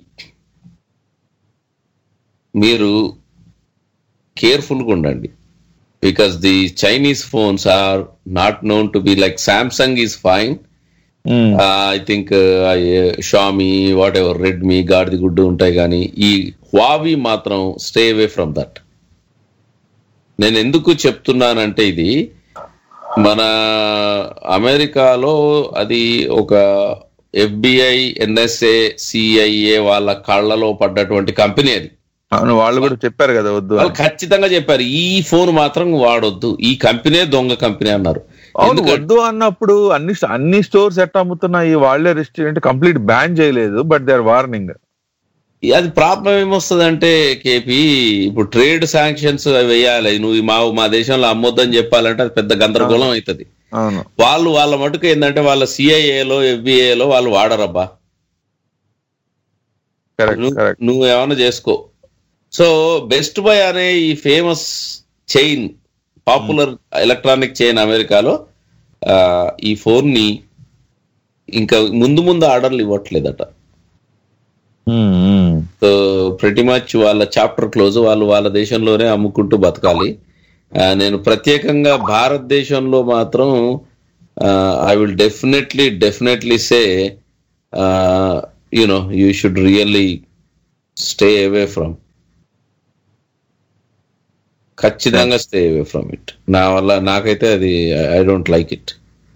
మీరు కేర్ఫుల్గా ఉండండి because the Chinese phones are not known to be like Samsung is fine I think Xiaomi whatever Redmi గాడిది గుడ్డు ఉంటాయి కానీ ఈ హువావి మాత్రం స్టే అవే ఫ్రమ్ దట్ నేను ఎందుకు చెప్తున్నానంటే ఇది మన అమెరికాలో అది ఒక ఎఫ్బిఐ ఎన్ఎస్ఏ సిఐఏ వాళ్ళ కాళ్లలో పడ్డటువంటి కంపెనీ అది అవును వాళ్ళు కూడా చెప్పారు కదా వద్దు వాళ్ళు ఖచ్చితంగా చెప్పారు ఈ ఫోన్ మాత్రం వాడొద్దు ఈ కంపెనీ దొంగ కంపెనీ అన్నారు అవును వద్దు అన్నప్పుడు అన్ని అన్ని స్టోర్స్ ఎట్లా అమ్ముతున్నాయి వాళ్ళే రెస్టారెంట్ కంప్లీట్ బ్యాన్ చేయలేదు బట్ దే ఆర్ వార్నింగ్ అది ప్రాబ్లం ఏమొస్తుందంటే కేపీ ఇప్పుడు ట్రేడ్ శాంక్షన్స్ వేయాలి నువ్వు ఈ మా మా దేశంలో అమ్మొద్దని చెప్పాలంటే అది పెద్ద గందరగోళం అవుతుంది అవును వాళ్ళు వాళ్ళ మటుకు ఏంటంటే వాళ్ళ సిఐఏలో ఎఫ్బిఏలో వాళ్ళు వాడరబ్బా నువ్వు నువ్వు ఏమైనా చేసుకో సో బెస్ట్ బై అనే ఈ famous chain popular electronic chain అమెరికాలో ఆ, ఈ ఫోన్ ని ఇంకా ముందు ముందు ఆర్డర్లు ఇవ్వట్లేదట సో ప్రతి మచ్ వాళ్ళ చాప్టర్ క్లోజ్ వాళ్ళు వాళ్ళ దేశంలోనే అమ్ముకుంటూ బతకాలి ఆ, నేను ప్రత్యేకంగా భారతదేశంలో మాత్రం I will definitely definitely say you know you should really stay away from ఖచ్చితంగా స్టే అవే ఫ్రమ్ ఇట్ నా వల్ల నాకైతే అది I don't like it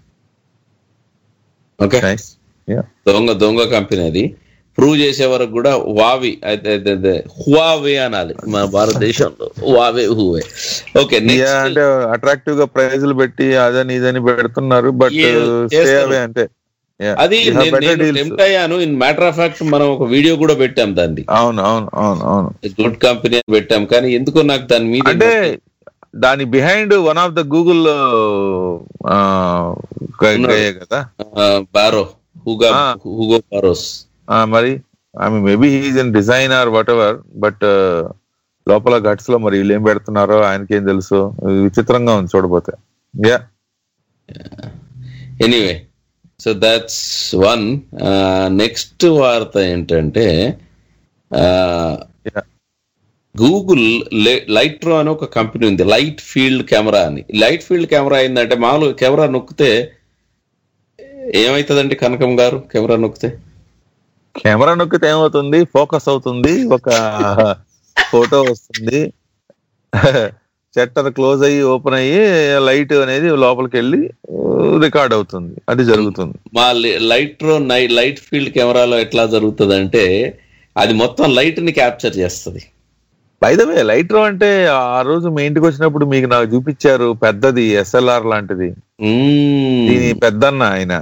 okay దొంగ దొంగ కంపెనీ అది ప్రూవ్ చేసే వరకు కూడా వావి అయితే అయితే- అయితే హువావే అనాలి మన భారతదేశంలో వావే హువే ఓకే Yeah, అంటే అట్రాక్టివ్ గా ప్రైజులు పెట్టి అదని ఇదని పెడుతున్నారు బట్ Yeah, స్టే చేస్తారు. అవే అంటే Yeah. అది You have నేను- better నేను deals. టెంప్ట్ అయ్యాను ఇన్ మ్యాటర్ ఆఫ్ ఫ్యాక్ట్ మనం ఒక వీడియో కూడా పెట్టాం దాన్ని అవును అవును అవును అవును గుడ్ కంపెనీ అని పెట్టాం కానీ ఎందుకో నాకు దాని మీద అంటే దాని behind one of the Google కదా బారో హుగా హుగో బారోస్ ఆ, మరి I mean maybe he's in design or whatever but లోపల గట్స్ లో మరి వీళ్ళు ఏం పెడుతున్నారో ఆయనకేం తెలుసు విచిత్రంగా ఉంది చూడబోతే yeah anyway so that's one next వార్త ఏంటంటే గూగుల్ లైట్రో అని ఒక కంపెనీ ఉంది లైట్ ఫీల్డ్ కెమెరా అని లైట్ ఫీల్డ్ కెమెరా ఏంటంటే మామూలుగా కెమెరా నొక్కితే ఏమవుతుందండి కనకం గారు కెమెరా నొక్కితే కెమెరా నొక్కితే ఏమవుతుంది ఫోకస్ అవుతుంది ఒక ఫోటో వస్తుంది షట్టర్ క్లోజ్ అయ్యి ఓపెన్ అయ్యి లైట్ అనేది లోపలికి వెళ్ళి రికార్డ్ అవుతుంది అది జరుగుతుంది మా లైట్రో నై లైట్ ఫీల్డ్ కెమెరాలో ఎట్లా జరుగుతుంది అంటే అది మొత్తం లైట్ ని క్యాప్చర్ చేస్తుంది వే లైట్రో అంటే ఆ రోజు మీ ఇంటికి వచ్చినప్పుడు మీకు నాకు చూపించారు పెద్దది ఎస్ఎల్ఆర్ లాంటిది దీని పెద్దన్న ఆయన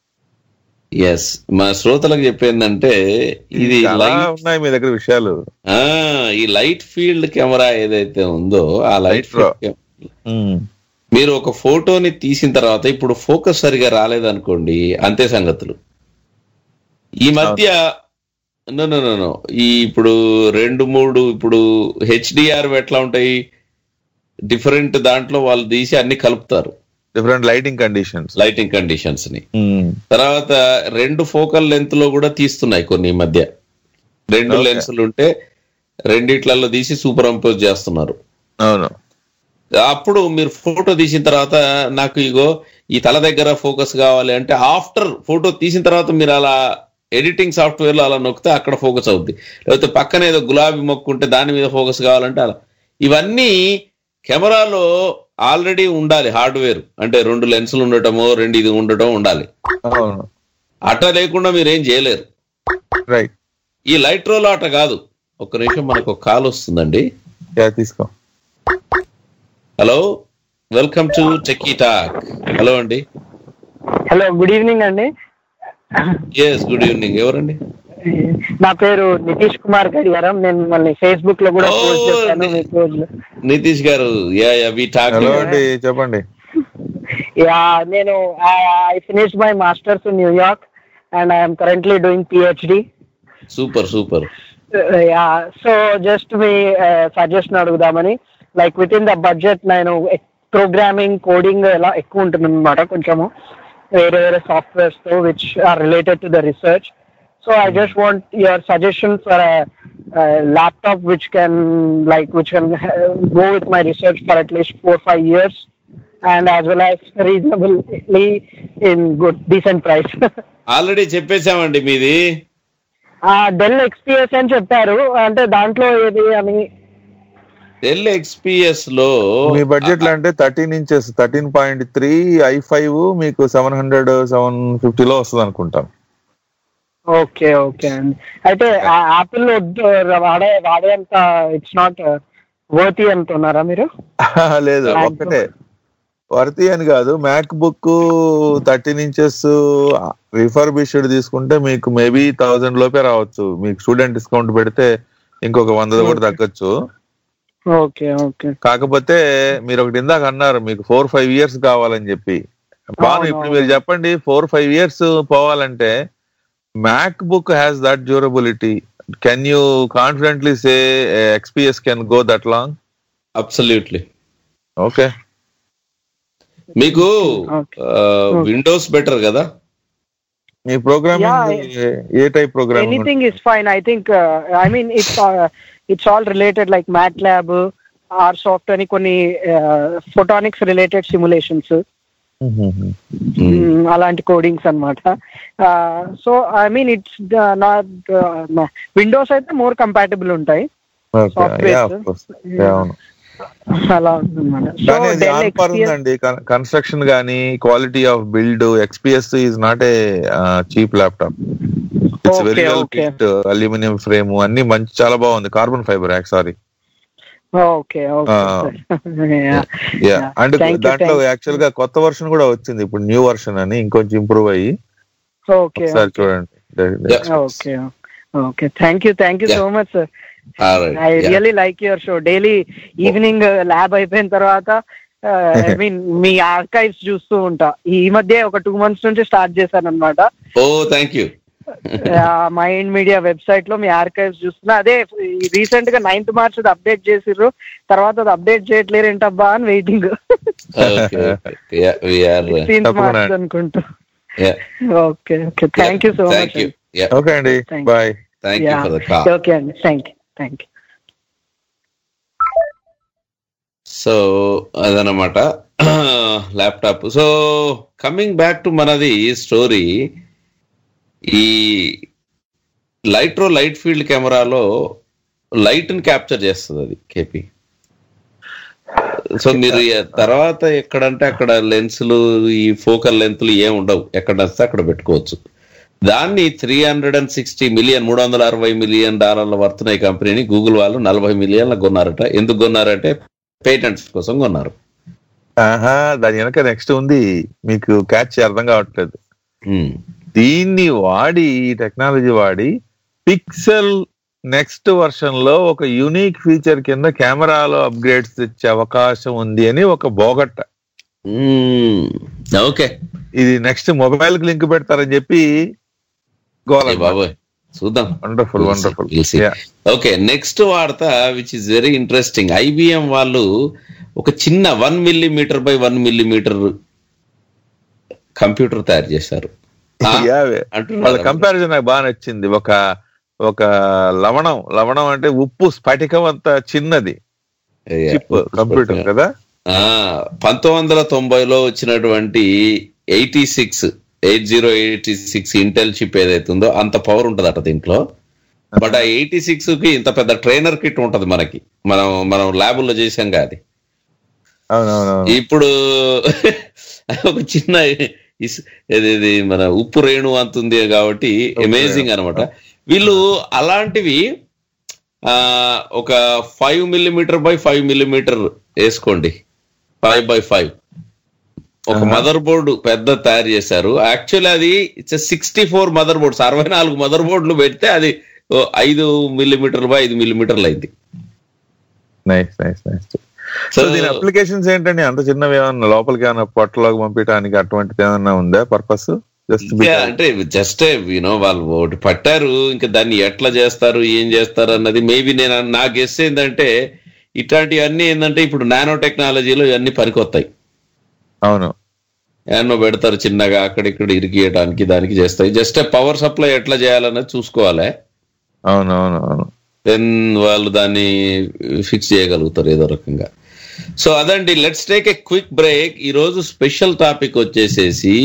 ఎస్ మా శ్రోతలకు చెప్పేందంటే ఇది చాలా లైట్ ఉన్నాయి మీ దగ్గర విషయాలు ఆ ఈ లైట్ ఫీల్డ్ కెమెరా ఏదైతే ఉందో ఆ లైట్ ఫీల్డ్ మీరు ఒక ఫోటోని తీసిన తర్వాత ఇప్పుడు ఫోకస్ సరిగా రాలేదనుకోండి అంతే సంగతులు ఈ మధ్య నో నో నో నో ఈ ఇప్పుడు రెండు మూడు ఇప్పుడు హెచ్డిఆర్ ఎట్లా ఉంటాయి డిఫరెంట్ దాంట్లో వాళ్ళు తీసి అన్ని కలుపుతారు different lighting conditions lighting conditions ని తర్వాత రెండు ఫోకల్ లెంత్ లో కూడా తీస్తున్నాయి కొన్ని ఈ మధ్య రెండు Okay. లెన్సులు ఉంటే రెండిట్లలో తీసి సూపర్ అంపోజ్ చేస్తున్నారు అవును అప్పుడు మీరు ఫోటో తీసిన తర్వాత నాకు ఇగో ఈ తల దగ్గర ఫోకస్ కావాలి అంటే ఆఫ్టర్ ఫోటో తీసిన తర్వాత మీరు అలా ఎడిటింగ్ సాఫ్ట్వేర్ లో అలా నొక్కితే అక్కడ ఫోకస్ అవుద్ది లేకపోతే పక్కన ఏదో గులాబీ మొక్కు ఉంటే దాని మీద ఫోకస్ కావాలంటే అలా ఇవన్నీ కెమెరాలో ఆల్రెడీ ఉండాలి హార్డ్వేర్ అంటే రెండు లెన్సులు ఉండటమో రెండు ఇది ఉండటం ఉండాలి అవును అట్ట లేకుండా మీరు ఏం చేయలేరు రైట్ ఈ లైట్ రోల్ అట కాదు ఒక్క నిమిషం మనకు ఒక కాల్ వస్తుందండి యా తీసుకో hello welcome to Techie Talk hello అండి హలో గుడ్ ఈవినింగ్ అండి ఎస్ గుడ్ ఈవినింగ్ ఎవరండి నా పేరు నితీష్ కుమార్ గడియారం నేను మిమ్మల్ని ఫేస్బుక్ లో కూడా పోస్ట్ చేశాను మీ పేజ్ లో Nitish garu yeah yeah we talk hello అండి చెప్పండి యా నేను I finish my masters in New York and I'm currently doing PhD super super yeah so just మీ సజెషన్ అడుగుదామని like with in the budget నేను ప్రోగ్రామింగ్ కోడింగ్ ఎలా ఎక్కువ ఉంటుంది అనమాట కొంచెము వేరే వేరే సాఫ్ట్వేర్స్ తో which are related to the research so I just want your suggestion for laptop which can like which can go with my research for at least four five years and as well as reasonably in good decent price already చెప్పేశామండి మీది Dell XPS అని చెప్పారు అంటే దాంట్లో ఏది అని Dell XPS లో మీ budget లో అంటే thirteen inches thirteen point three I five మీకు సెవెన్ హండ్రెడ్ సెవెన్ ఫిఫ్టీలో వస్తుంది అనుకుంటాను ఓకే ఓకే అండి అయితే యాపిల్ వద్దు వాడే వాడేంత ఇట్స్ నాట్ వర్తి అంటున్నారా మీరు లేదు ఒక్కటే వర్తి అని కాదు MacBook thirteen inches refurbished తీసుకుంటే మీకు మేబీ థౌజండ్ లోపే రావచ్చు మీకు స్టూడెంట్ డిస్కౌంట్ పెడితే ఇంకొక వంద కూడా తగ్గొచ్చు ఓకే ఓకే కాకపోతే మీరు ఒకటి ఇందాక అన్నారు మీకు ఫోర్ ఫైవ్ ఇయర్స్ కావాలని చెప్పి బాను ఇప్పుడు మీరు చెప్పండి ఫోర్ ఫైవ్ ఇయర్స్ పోవాలంటే MacBook has that durability can you confidently say XPS can go that long absolutely okay మీకు విండోస్ బెటర్ కదా మీ ప్రోగ్రామింగ్ ఏ type programming anything is fine I think I mean it's it's all related like MATLAB or soft అని కొన్ని photonics related simulations అలాంటి codings అన్నమాట so I mean it's not Windows అయితే more compatible ఉంటాయి softwares అవును అలా ఉందన్నమాట so కానీ అది డెల్ ఆన్ పర్ ఉందండి కన్స్ట్రక్షన్ గానీ quality of build XPS is not a cheap laptop it's Okay, very well okay. Fit aluminium frame అన్ని మంచి చాలా బాగుంది కార్బన్ ఫైబర్ యాక్ sorry okay okay yeah and Thank you, దాంట్లో thank you. యాక్చువల్ గా కొత్త వర్షన్ కూడా వచ్చింది ఇప్పుడు న్యూ వర్షన్ అని ఇంకొంచెం ఇంప్రూవ్ అయ్యి ఓకే ఒకసారి చూడండి okay okay thank you thank you so much sir Alright, I yeah. Really like your show daily evening lab అయిపోయిన తర్వాత ఐ మీన్ మీ ఆర్కైవ్స్ చూస్తూ ఉంటా ఈ మధ్య ఒక టూ మంత్స్ నుంచి స్టార్ట్ చేశాను అనమాట oh thank you Mind Media website లో మీ ఆర్కైవ్స్ చూస్తున్నా అదే రీసెంట్ గా నైన్త్ మార్చ్ అప్డేట్ చేసిర్రు తర్వాత అది అప్డేట్ చేయట్లేరు ఏంటబ్బా అని వెయిటింగ్ సిక్స్టీన్త్ మార్చ్ అనుకుంటా okay okay thank you so much thank you okay అండి bye thank you for the call okay అండి thank you thank you so అదనమాట laptop so coming back to మనది స్టోరీ ఈ Lytro light field కెమెరాలో light ని capture చేస్తుంది అది KP so మీరు ఈ తర్వాత ఎక్కడంటే అక్కడ లెన్సులు ఈ ఫోకల్ లెంత్లు ఏం ఉండవు ఎక్కడ వస్తే అక్కడ పెట్టుకోవచ్చు దాన్ని three hundred and sixty million మూడు వందల అరవై మిలియన్ డాలర్ల వర్తున్న ఈ కంపెనీని గూగుల్ వాళ్ళు నలభై మిలియన్ల కొన్నారట ఎందుకు కొన్నారంటే పేటెంట్స్ కోసం కొన్నారు ఆహా దాని వెనక నెక్స్ట్ ఉంది మీకు క్యాచ్ అర్థం కావట్లేదు దీన్ని వాడి ఈ టెక్నాలజీ వాడి పిక్సెల్ నెక్స్ట్ వర్షన్ లో ఒక యూనిక్ ఫీచర్ కింద కెమెరాలో అప్గ్రేడ్స్ తెచ్చే అవకాశం ఉంది అని ఒక బోగట్ట ఓకే ఇది నెక్స్ట్ మొబైల్ కి లింక్ పెడతారని చెప్పి గోల బాబోయ్ చూద్దాం వండర్ఫుల్ వండర్ఫుల్ ఓకే నెక్స్ట్ వార్త which is very interesting IBM వాళ్ళు ఒక చిన్న one millimetre by one millimetre computer తయారు చేశారు వాళ్ళ కంపారిజన్ నాకు బాగా నచ్చింది ఒక ఒక లవణం లవణం అంటే ఉప్పు స్ఫటికం అంత చిన్నది చిప్ కంప్యూటర్ కదా ఆ పంతొమ్మిది వందల తొంభైలో వచ్చినటువంటి eighty six eight zero eighty six Intel chip ఏదైతే ఉందో అంత పవర్ ఉంటుంది అట దీంట్లో బట్ ఆ ఎయిటీ సిక్స్ కి ఇంత పెద్ద ట్రైనర్ కిట్ ఉంటది మనకి మనం మనం ల్యాబుల్లో చేసాం కాదు అవునవును ఇప్పుడు ఒక చిన్న ఇస్- ఇది ఇది మన ఉప్పు రేణు అంత ఉంది కాబట్టి అమేజింగ్ అన్నమాట వీళ్ళు అలాంటివి ఆ ఒక five millimetre by five millimetre వేసుకోండి ఫైవ్ బై ఫైవ్ ఒక మదర్ బోర్డు పెద్ద తయారు చేశారు యాక్చువల్లీ అది it's sixty four motherboards అరవై నాలుగు మదర్ బోర్డులు పెడితే అది ఓ ఐదు మిల్లీమీటర్లు బై ఐదు మిల్లీమీటర్లు అయింది నైస్ నైస్ నైస్ సో దీని అప్లికేషన్స్ ఏంటండి అంత చిన్నవి ఏమన్నా లోపలికి ఏమన్నా పొట్టలోకి పంపించడానికి అటువంటిది ఏమన్నా ఉందా పర్పస్ జస్ట్ Yeah, అంటే జస్ట్ యూనో వాళ్ళు ఒకటి పట్టారు ఇంకా దాన్ని ఎట్లా చేస్తారు ఏం చేస్తారు అన్నది మేబీ నేను నా గెస్ ఏంటంటే ఇట్లాంటివన్నీ ఏంటంటే ఇప్పుడు నానో టెక్నాలజీలో ఇవన్నీ పనికొస్తాయి అవును ఏమన్నా పెడతారు చిన్నగా అక్కడిక్కడ ఇరికియడానికి దానికి చేస్తాయి జస్ట్ పవర్ సప్లై ఎట్లా చేయాలన్నది చూసుకోవాలి అవును అవును అవును దెన్ వాళ్ళు దాన్ని ఫిక్స్ చేయగలుగుతారు ఏదో రకంగా సో అదండి let's take a quick break ఈ రోజు స్పెషల్ టాపిక్ వచ్చేసేసి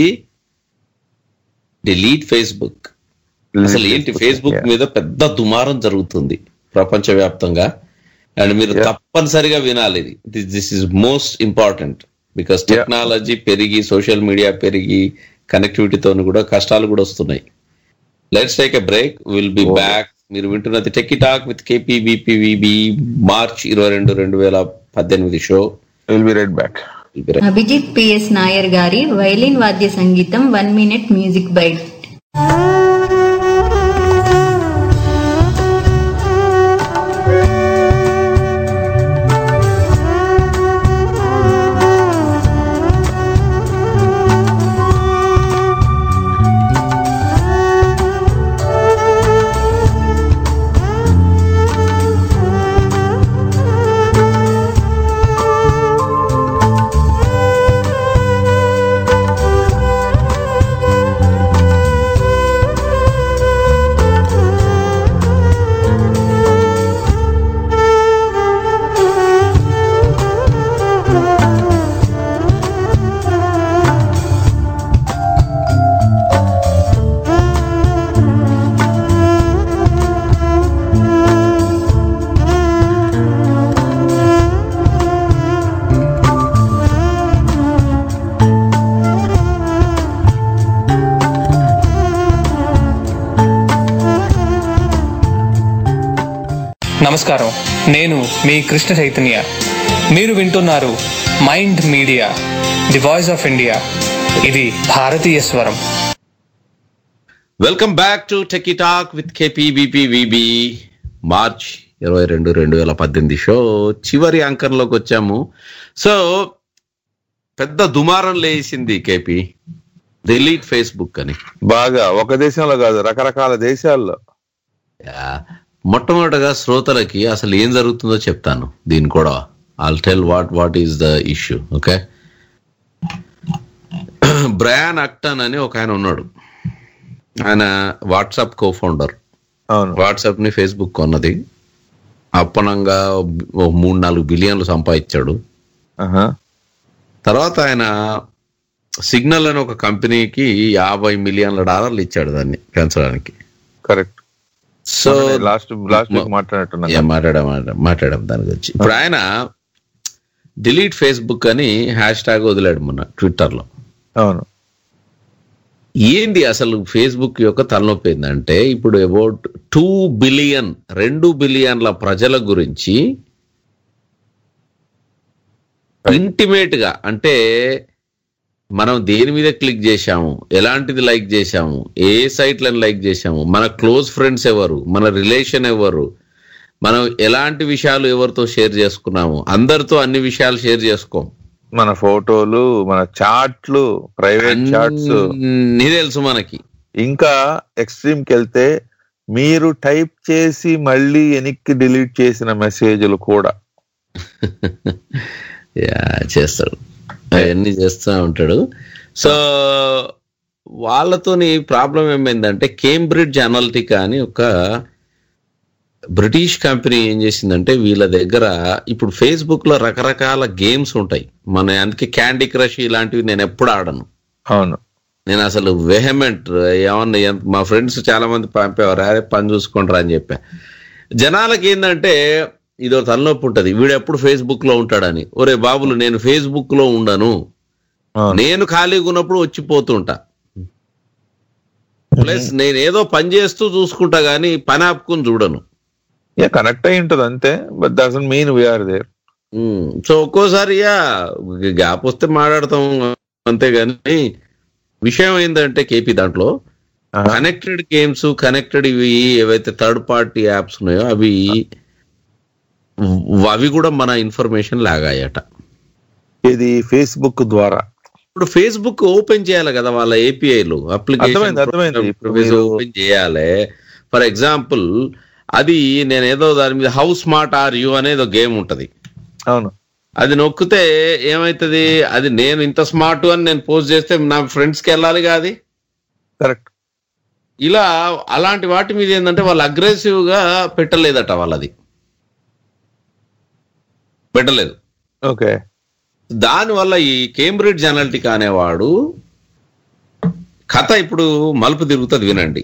డిలీట్ ఫేస్బుక్ అసలు ఏంటి ఫేస్బుక్ మీద పెద్ద దుమారం జరుగుతుంది ప్రపంచవ్యాప్తంగా అండ్ మీరు తప్పనిసరిగా వినాలి ఇది this is most important because technology పెరిగి సోషల్ మీడియా పెరిగి కనెక్టివిటీతో కూడా కష్టాలు కూడా వస్తున్నాయి let's take a break will be back మీరు వింటున్నది Techie Talk with KPBPVB March ఇరవై రెండు రెండు వేల పద్దెనిమిది show will be right back Abhijit PS Nair గారి వైలిన్ వాద్య సంగీతం one minute music bite Thank you. నమస్కారం నేను మీ కృష్ణ చైతన్య మీరు వింటున్నారు Mind Media the voice of India ఇది భారతీయ స్వరం welcome back to techie talk with KPBPVB March ఇరవై రెండు రెండు వేల పద్దెనిమిది షో చివరి అంకంలోకి వచ్చాము సో పెద్ద దుమారం లేచింది కేపీ డిలీట్ ఫేస్బుక్ అని బాగా ఒక దేశంలో కాదు రకరకాల దేశాల్లో యా. మొట్టమొదటగా శ్రోతలకి అసలు ఏం జరుగుతుందో చెప్తాను దీని కూడా all tell what what is the issue okay Brian Acton అని ఒక ఆయన ఉన్నాడు ఆయన వాట్సాప్ కో ఫౌండర్ వాట్సాప్ ని ఫేస్బుక్ కొన్నది అప్పనంగా ఓ మూడు నాలుగు బిలియన్లు సంపాదించాడు తర్వాత ఆయన సిగ్నల్ అని ఒక కంపెనీకి యాభై మిలియన్ల డాలర్లు ఇచ్చాడు దాన్ని పెంచడానికి correct so last last week మాట్లాడినట్టున్నా యా, మాట్లాడాం మాట్లాడాం మాట్లాడాం దాని గురించి ఇప్పుడు ఆయన డిలీట్ ఫేస్బుక్ అని హ్యాష్ ట్యాగ్ వదిలాడు మొన్న ట్విట్టర్ లో అవును ఏంది అసలు ఫేస్బుక్ యొక్క తలనొప్పి ఏంటంటే ఇప్పుడు అబౌట్ టూ బిలియన్ రెండు బిలియన్ల ప్రజల గురించి ఇంటిమేట్ గా అంటే మనం దేని మీద క్లిక్ చేశాము ఎలాంటిది లైక్ చేశాము ఏ సైట్లను లైక్ చేశాము మన క్లోజ్ ఫ్రెండ్స్ ఎవరు మన రిలేషన్ ఎవరు మనం ఎలాంటి విషయాలు ఎవరితో షేర్ చేసుకున్నాము అందరితో అన్ని విషయాలు షేర్ చేసుకోం మన ఫోటోలు మన చాట్లు ప్రైవేట్ చాట్స్ అన్నీ తెలుసు మనకి ఇంకా ఎక్స్ట్రీమ్ కి వెళ్తే మీరు టైప్ చేసి మళ్ళీ వెనక్కి డిలీట్ చేసిన మెసేజ్లు కూడా యా చేస్తాడు అవన్నీ చేస్తూ ఉంటాడు సో వాళ్ళతోని ప్రాబ్లం ఏమైందంటే కేంబ్రిడ్జ్ అనలిటికా అని ఒక బ్రిటిష్ కంపెనీ ఏం చేసిందంటే వీళ్ళ దగ్గర ఇప్పుడు ఫేస్బుక్ లో రకరకాల గేమ్స్ ఉంటాయి మన అందుకే క్యాండీ క్రష్ ఇలాంటివి నేను ఎప్పుడు ఆడను అవును నేను అసలు వెహమెంట్ ఏమన్నా ఎంత- మా ఫ్రెండ్స్ చాలా మంది పంపేవారు అరే పని చూసుకుంటారా అని చెప్పా జనాలకి ఏంటంటే ఇదో తలనొప్పి ఉంటది వీడు ఎప్పుడు ఫేస్బుక్ లో ఉంటాడని ఒరే బాబులు నేను ఫేస్బుక్ లో ఉండను నేను ఖాళీగా ఉన్నప్పుడు వచ్చిపోతుంటా ప్లస్ నేను ఏదో పని చేస్తూ చూసుకుంటా గానీ పని ఆపుకుని చూడను యా కనెక్ట్ అయి ఉంటుంది అంతే but doesn't mean we are there so ఒక్కోసారి యా గ్యాప్ వస్తే మాట్లాడతాం అంతేగాని విషయం ఏంటంటే కేపీ దాంట్లో కనెక్టెడ్ గేమ్స్ కనెక్టెడ్ ఇవి ఏవైతే థర్డ్ పార్టీ యాప్స్ ఉన్నాయో అవి అవి కూడా మన ఇన్ఫర్మేషన్ లాగాయట ఇది ఫేస్బుక్ ద్వారా ఇప్పుడు ఫేస్బుక్ ఓపెన్ చేయాలి కదా వాళ్ళ ఏపీఐలు అర్థమైంది, అర్థమైంది. ఇప్పుడు మీరు- ఓపెన్ చేయాలి ఫర్ ఎగ్జాంపుల్ అది నేను ఏదో దాని మీద హౌ స్మార్ట్ ఆర్ యు అనేది ఒక గేమ్ ఉంటది అవును అది నొక్కితే ఏమైతది అది నేను ఇంత స్మార్ట్ అని నేను పోస్ట్ చేస్తే నా ఫ్రెండ్స్ కి వెళ్ళాలి అది కరెక్ట్ ఇలా అలాంటి వాటి మీద ఏంటంటే వాళ్ళు అగ్రెసివ్ గా పెట్టలేదట వాళ్ళది పెట్టలేదు ఓకే దానివల్ల ఈ కేంబ్రిడ్జ్ అనలిటికా అనేవాడు కథ ఇప్పుడు మలుపు తిరుగుతుంది వినండి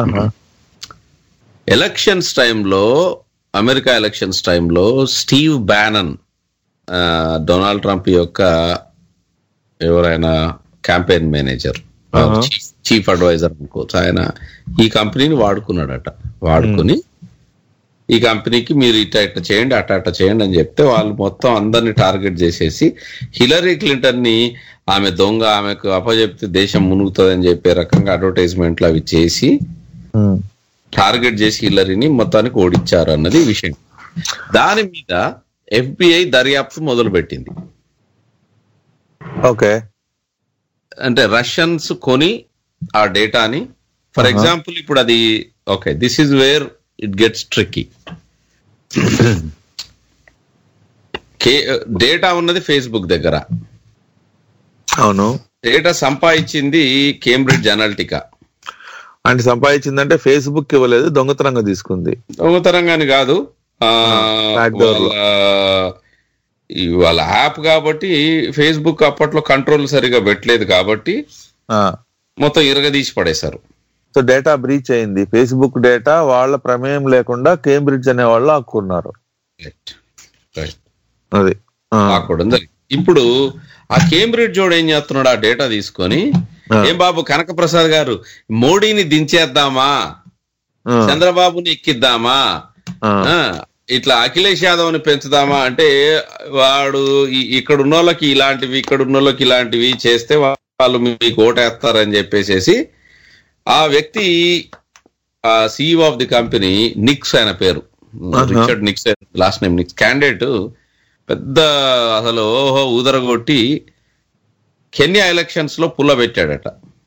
ఎలక్షన్స్ టైంలో అమెరికా ఎలక్షన్స్ టైంలో స్టీవ్ బ్యానన్ ఆ, డొనాల్డ్ ట్రంప్ యొక్క ఎవరైనా క్యాంపెయిన్ మేనేజర్ చీఫ్ అడ్వైజర్ అనుకోవచ్చు ఆయన ఈ కంపెనీని వాడుకున్నాడట వాడుకుని ఈ కంపెనీకి మీరు ఇట్ట ఇట్ట చేయండి అట్ట అట్ట చేయండి అని చెప్తే వాళ్ళు మొత్తం అందరిని టార్గెట్ చేసేసి హిలరీ క్లింటన్ ని ఆమె దొంగ ఆమెకు అప్పచెప్తే దేశం మునుగుతుంది అని చెప్పే రకంగా అడ్వర్టైజ్మెంట్లు అవి చేసి టార్గెట్ చేసి హిల్లరీని మొత్తానికి ఓడించారు అన్నది విషయం దాని మీద ఎఫ్బిఐ దర్యాప్తు మొదలు పెట్టింది ఓకే అంటే రష్యన్స్ కొని ఆ డేటాని ఫర్ Uh-huh. ఎగ్జాంపుల్ ఇప్పుడు అది okay this is where it gets tricky data ఉన్నది ఫేస్బుక్ దగ్గర అవును డేటా సంపాదించింది కేంబ్రిడ్జ్ అనలిటికా అంటే సంపాదించిందంటే ఫేస్బుక్ ఇవ్వలేదు దొంగతనంగా తీసుకుంది దొంగతనంగాని కాదు ఆ, backdoor లో. వాళ్ళ ఈ వాళ్ళ యాప్ కాబట్టి ఫేస్బుక్ అప్పట్లో కంట్రోల్ సరిగా పెట్టలేదు కాబట్టి మొత్తం ఇరగదీసి పడేశారు సో డేటా బ్రీచ్ అయింది ఫేస్బుక్ డేటా వాళ్ళ ప్రమేయం లేకుండా కేంబ్రిడ్జ్ అనే వాళ్ళు ఆక్కున్నారు అది ఆకూడదు అది. ఇప్పుడు ఆ కేంబ్రిడ్జ్ జోడు ఏం చేస్తున్నాడు ఆ డేటా తీసుకొని ఏం బాబు కనకప్రసాద్ గారు మోడీని దించేద్దామా చంద్రబాబుని ఎక్కిద్దామా ఇట్లా అఖిలేష్ యాదవ్ ని పెంచుదామా అంటే వాడు ఈ- ఇక్కడ ఉన్న వాళ్ళకి ఇలాంటివి ఇక్కడ ఉన్న వాళ్ళకి ఇలాంటివి చేస్తే వాళ్ళు మీకు ఓటేస్తారని చెప్పేసేసి ఆ వ్యక్తి ఆ CEO of the company Nix ఆయన పేరు ఆహా. Richard Nix last name Nix candidate పెద్ద అసలు ఓహో ఊదరగొట్టి కెన్యా ఎలక్షన్స్ లో పుల్ల పెట్టాడట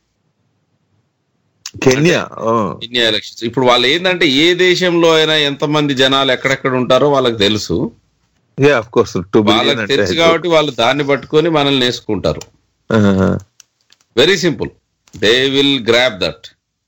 కెన్యా కెన్యా ఎలక్షన్స్ ఇప్పుడు వాళ్ళు ఏంటంటే ఏ దేశంలో అయినా ఎంతమంది జనాలు ఎక్కడెక్కడ ఉంటారో వాళ్ళకి తెలుసు యా ఆఫ్ కోర్స్ టూ వాళ్ళకి తెలుసు కాబట్టి వాళ్ళు దాన్ని పట్టుకొని మనల్ని వేసుకుంటారు very simple they will grab that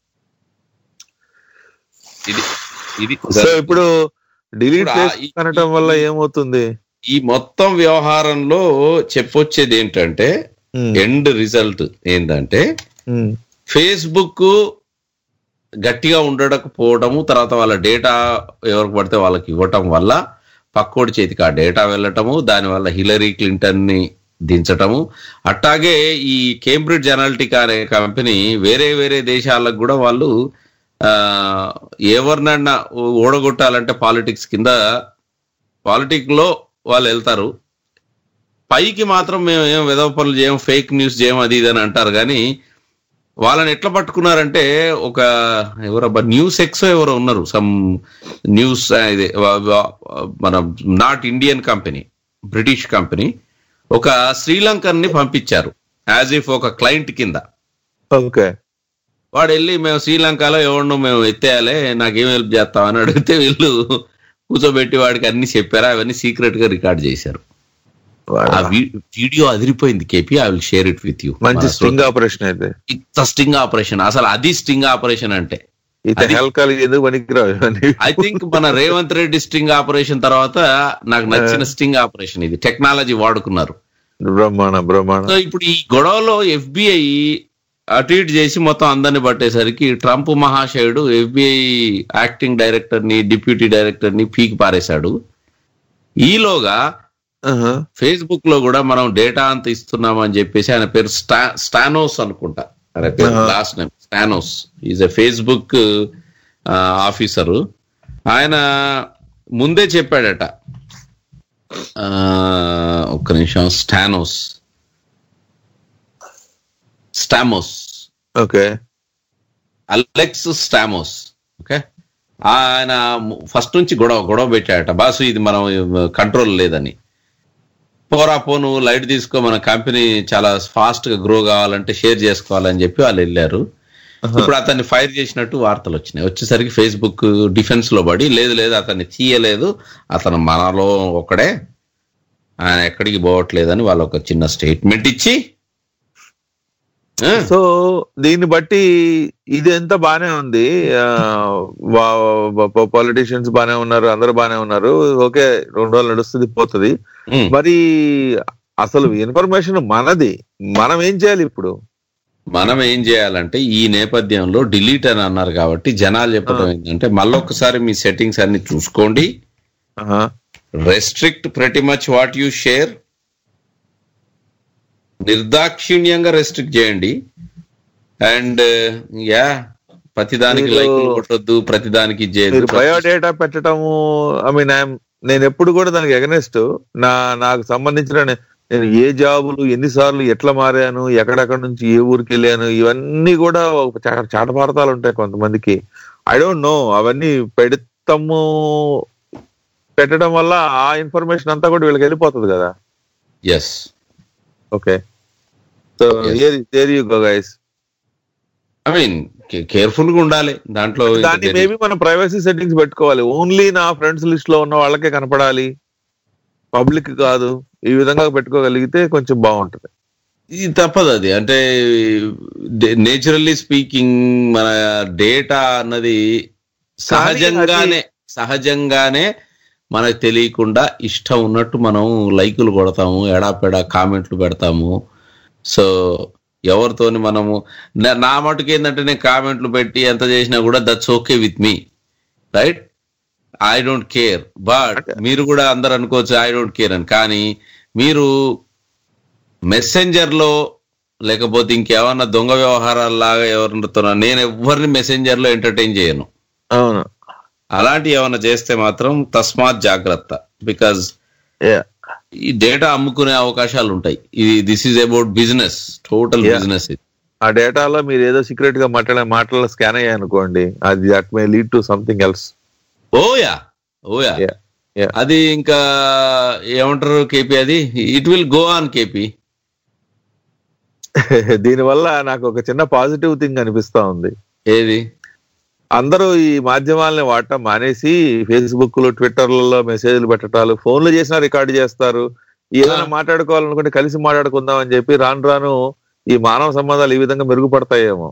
ఇది ఇది సో ఇప్పుడు డిలీట్ ఇప్పుడు ఆ- చేసి అనటం వల్ల ఏమవుతుంది ఈ మొత్తం వ్యవహారంలో చెప్పొచ్చేది ఏంటంటే ఎండ్ రిజల్ట్ ఏంటంటే ఫేస్బుక్ గట్టిగా ఉండకపోవడము తర్వాత వాళ్ళ డేటా ఎవరికి పడితే వాళ్ళకి ఇవ్వటం వల్ల పక్కోడి చేతికి ఆ డేటా వెళ్ళటము దానివల్ల హిలరీ క్లింటన్ ని దించటము అట్టాగే ఈ కేంబ్రిడ్జ్ అనాలిటికా అనే కంపెనీ వేరే వేరే దేశాలకు కూడా వాళ్ళు ఆ, ఎవరినన్నా ఓడగొట్టాలంటే పాలిటిక్స్ కింద పాలిటిక్ లో వాళ్ళు వెళ్తారు పైకి మాత్రం మేము ఏం విధవ పనులు చేయం ఫేక్ న్యూస్ చేయం అది ఇది అని అంటారు కానీ వాళ్ళని ఎట్లా పట్టుకున్నారంటే ఒక ఎవరబ్బా న్యూస్ ఎక్స్ ఎవరో ఉన్నారు సమ్ న్యూస్ ఇది వా- వా- మన not Indian company British company ఒక శ్రీలంకన్ ని పంపించారు యాజ్ ఇఫ్ ఒక క్లయింట్ కింద ఓకే వాడు వెళ్ళి మేము శ్రీలంకలో ఎవరినో మేము ఎత్తేయాలి నాకేం హెల్ప్ చేస్తామని అడిగితే వీళ్ళు కూర్చోబెట్టి వాడికి అన్ని చెప్పారు అవన్నీ సీక్రెట్ గా రికార్డ్ చేశారు ఆ వీ- వీడియో అదిరిపోయింది KP I will share it with you మంచి స్ట్రింగ్ ఆపరేషన్ అయితే ఇంత స్టింగ్ ఆపరేషన్ అసలు అది స్టింగ్ ఆపరేషన్ అంటే ఇత హెల్ప్ కలిగి ఎందుకు పనికిరావు ఇవన్నీ ఐ థింక్ మన రేవంత్ రెడ్డి స్టింగ్ ఆపరేషన్ తర్వాత నాకు నచ్చిన స్టింగ్ ఆపరేషన్ ఇది టెక్నాలజీ వాడుకున్నారు బ్రహ్మాండ బ్రహ్మాండ సో ఇప్పుడు ఈ గొడవలో ఎఫ్బిఐ అటు ఇటు చేసి మొత్తం అందరిని పట్టేసరికి ట్రంప్ మహాశయుడు ఎఫ్బిఐ యాక్టింగ్ డైరెక్టర్ ని డిప్యూటీ డైరెక్టర్ ని పీకి పారేశాడు ఈలోగా ఫేస్బుక్ లో కూడా మనం డేటా అంత ఇస్తున్నాం అని చెప్పేసి ఆయన పేరు స్టా స్టానోస్ అనుకుంటా ఆయన పేరు ఆహా. Last name Stanos is a Facebook officer ఆయన ముందే చెప్పాడట ఆ, ఒక్క నిమిషం Stanos Stamos okay Alex Stamos okay ఆయన ఫస్ట్ నుంచి గొడవ గొడవ పెట్టాడట బాసు ఇది మనం కంట్రోల్ లేదని పోరా పో నువ్వు లైట్ తీసుకో మన కంపెనీ చాలా ఫాస్ట్ గా గ్రో కావాలంటే షేర్ చేసుకోవాలని చెప్పి వాళ్ళు వెళ్ళారు ఇప్పుడు అతన్ని ఫైర్ చేసినట్టు వార్తలు వచ్చినాయి వచ్చేసరికి ఫేస్బుక్ డిఫెన్స్ లో పడి లేదు లేదు అతన్ని తీయలేదు అతను మనలో ఒకడే ఆయన ఎక్కడికి పోవట్లేదని వాళ్ళు ఒక చిన్న స్టేట్మెంట్ ఇచ్చి సో దీన్ని బట్టి ఇది ఎంత బానే ఉంది పొలిటీషియన్స్ బానే ఉన్నారు అందరూ బానే ఉన్నారు ఓకే రెండు రోజులు నడుస్తుంది పోతుంది మరి అసలు ఇన్ఫర్మేషన్ మనది మనం ఏం చేయాలి ఇప్పుడు మనం ఏం చేయాలంటే ఈ నేపథ్యంలో డిలీట్ అని అన్నారు కాబట్టి జనాలు చెప్పడం ఏంటంటే మళ్ళొకసారి మీ సెట్టింగ్స్ అన్ని చూసుకోండి restrict pretty much what you share నిర్దాక్షిణ్యంగా రెస్ట్రిక్ట్ చేయండి అండ్ యా ప్రతిదానికి మీరు- లైకులు కొట్టొద్దు ప్రతిదానికి ఇది చేయొద్దు. మీరు బయోడేటా పెట్టడము ఐ మీన్ నేను ఎప్పుడు కూడా దానికి ఎగనెస్ట్ నా నాకు సంబంధించిన నే- నేను ఏ జాబులు ఎన్నిసార్లు ఎట్లా మారాను ఎక్కడెక్కడ నుంచి ఏ ఊరికి వెళ్ళాను ఇవన్నీ కూడా ఒక చా- చాటపాడతాలు ఉంటాయి కొంతమందికి ఐ డోంట్ నో అవన్నీ పెడతాము పెట్టడం వల్ల ఆ ఇన్ఫర్మేషన్ అంతా కూడా వీళ్ళకి వెళ్ళిపోతుంది కదా yes okay so there you go guys I mean careful గా ఉండాలి దాంట్లో ఇంకా దాన్ని తెలియదు. మేబీ మనం ప్రైవసీ సెట్టింగ్స్ పెట్టుకోవాలి ఓన్లీ నా ఫ్రెండ్స్ లిస్ట్ లో ఉన్న వాళ్ళకే కనపడాలి పబ్లిక్ కాదు ఈ విధంగా పెట్టుకోగలిగితే కొంచెం బాగుంటది ఇది తప్పదు అది అంటే నేచురల్లీ స్పీకింగ్ మన డేటా అన్నది సహజంగానే సహజంగానే మనకు తెలియకుండా ఇష్టం ఉన్నట్టు మనం లైకులు కొడతాము ఎడాపెడా కామెంట్లు పెడతాము సో ఎవరితోని మనము నా- నా మటుకు ఏంటంటే నేను కామెంట్లు పెట్టి ఎంత చేసినా కూడా that's okay with me right I don't care but మీరు కూడా అందరు అనుకోవచ్చు ఐ డోంట్ కేర్ అని కానీ మీరు మెసెంజర్ లో లేకపోతే ఇంకేమన్నా దొంగ వ్యవహారాల్లాగా ఎవరితో నేను ఎవరిని మెసెంజర్ లో ఎంటర్టైన్ చేయను అవును అలాంటి ఏమైనా చేస్తే మాత్రం తస్మాత్ జాగ్రత్త బికాజ్ ఈ డేటా అమ్ముకునే అవకాశాలు ఉంటాయి ఇది this is about business total Yeah. Business ఇది ఆ డేటాలో మీరు ఏదో సీక్రెట్ గా మాట్లాడే మాటల్లో స్కాన్ అయ్యాయి అనుకోండి అది that may lead to something else ఓయా ఓయా అది ఇంకా ఏమంటారు కేపీ అది ఇట్ విల్ గో ఆన్ కేపీ దీనివల్ల నాకు ఒక చిన్న పాజిటివ్ థింగ్ అనిపిస్తా ఉంది ఏది అందరూ ఈ మాధ్యమాలని వాడటం మానేసి ఫేస్బుక్ లో ట్విట్టర్లలో మెసేజ్లు పెట్టటాలు ఫోన్లు చేసినా రికార్డు చేస్తారు ఏదైనా మాట్లాడుకోవాలనుకుంటే కలిసి మాట్లాడుకుందాం అని చెప్పి రాను రాను ఈ మానవ సంబంధాలు ఈ విధంగా మెరుగుపడతాయేమో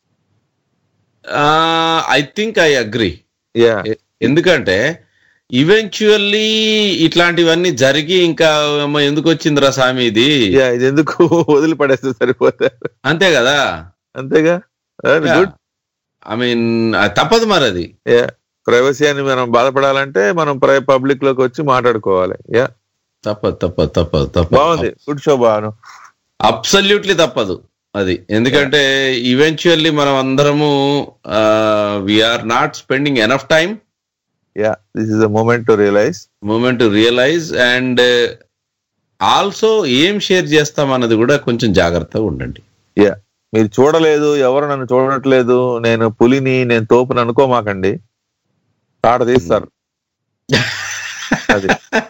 I think I agree yeah ఎందుకంటే ఈవెంచువల్లీ ఇట్లాంటివన్నీ జరిగి ఇంకా అమ్మ ఎందుకు వచ్చిందిరా స్వామి ఇది యా ఇది ఎందుకు వదిలిపడేస్తే సరిపోతారు అంతే కదా అంతేగా గుడ్ ఐ మీన్ తప్పదు మరి అది ప్రైవసీ అని మనం బాధపడాలంటే మనం పబ్లిక్ లోకి వచ్చి మాట్లాడుకోవాలి యా తప్పదు తప్పదు తప్పదు తప్పదు బాగుంది గుడ్ షో బాను అబ్సల్యూట్లీ తప్పదు అది ఎందుకంటే ఈవెన్చువల్లీ మనం అందరము we are not spending enough time yeah this is a moment to realise moment to realise and also ఏం షేర్ చేస్తాం అన్నది కూడా కొంచెం జాగ్రత్తగా ఉండండి యా మీరు చూడలేదు ఎవరు నన్ను చూడట్లేదు నేను పులిని నేను తోపుని అనుకోమాకండి తాట తీస్తారు అది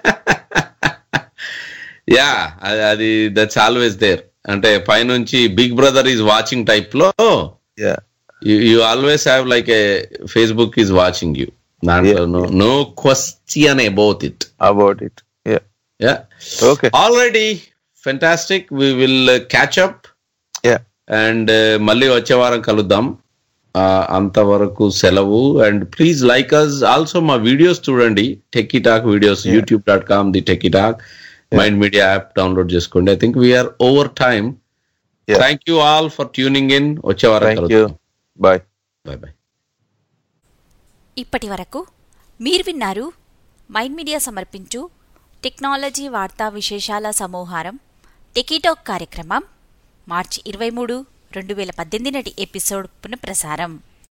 యా అది దట్స్ ఆల్వేస్ దేర్ అంటే పైనుంచి big brother is watching type లో you always have like a Facebook is watching you దాంట్లో no question about it about it yeah okay already fantastic we will catch up yeah and మళ్ళీ వచ్చే వారం కలుద్దాం Uh, అంతవరకు సెలవు and please like us also మా videos చూడండి techie talk videos YouTube dot com the techie talk mind media app download చేసుకోండి I think we are over time thank you all for tuning in వచ్చే వారం thank you bye bye bye ఇప్పటి వరకు మీరు విన్నారు mind media సమర్పించు technology వార్తా విశేషాల సమూహారం టెకీటాక్ కార్యక్రమం మార్చి ఇరవై మూడు రెండు వేల పద్దెనిమిది నాటి ఎపిసోడ్ పునఃప్రసారం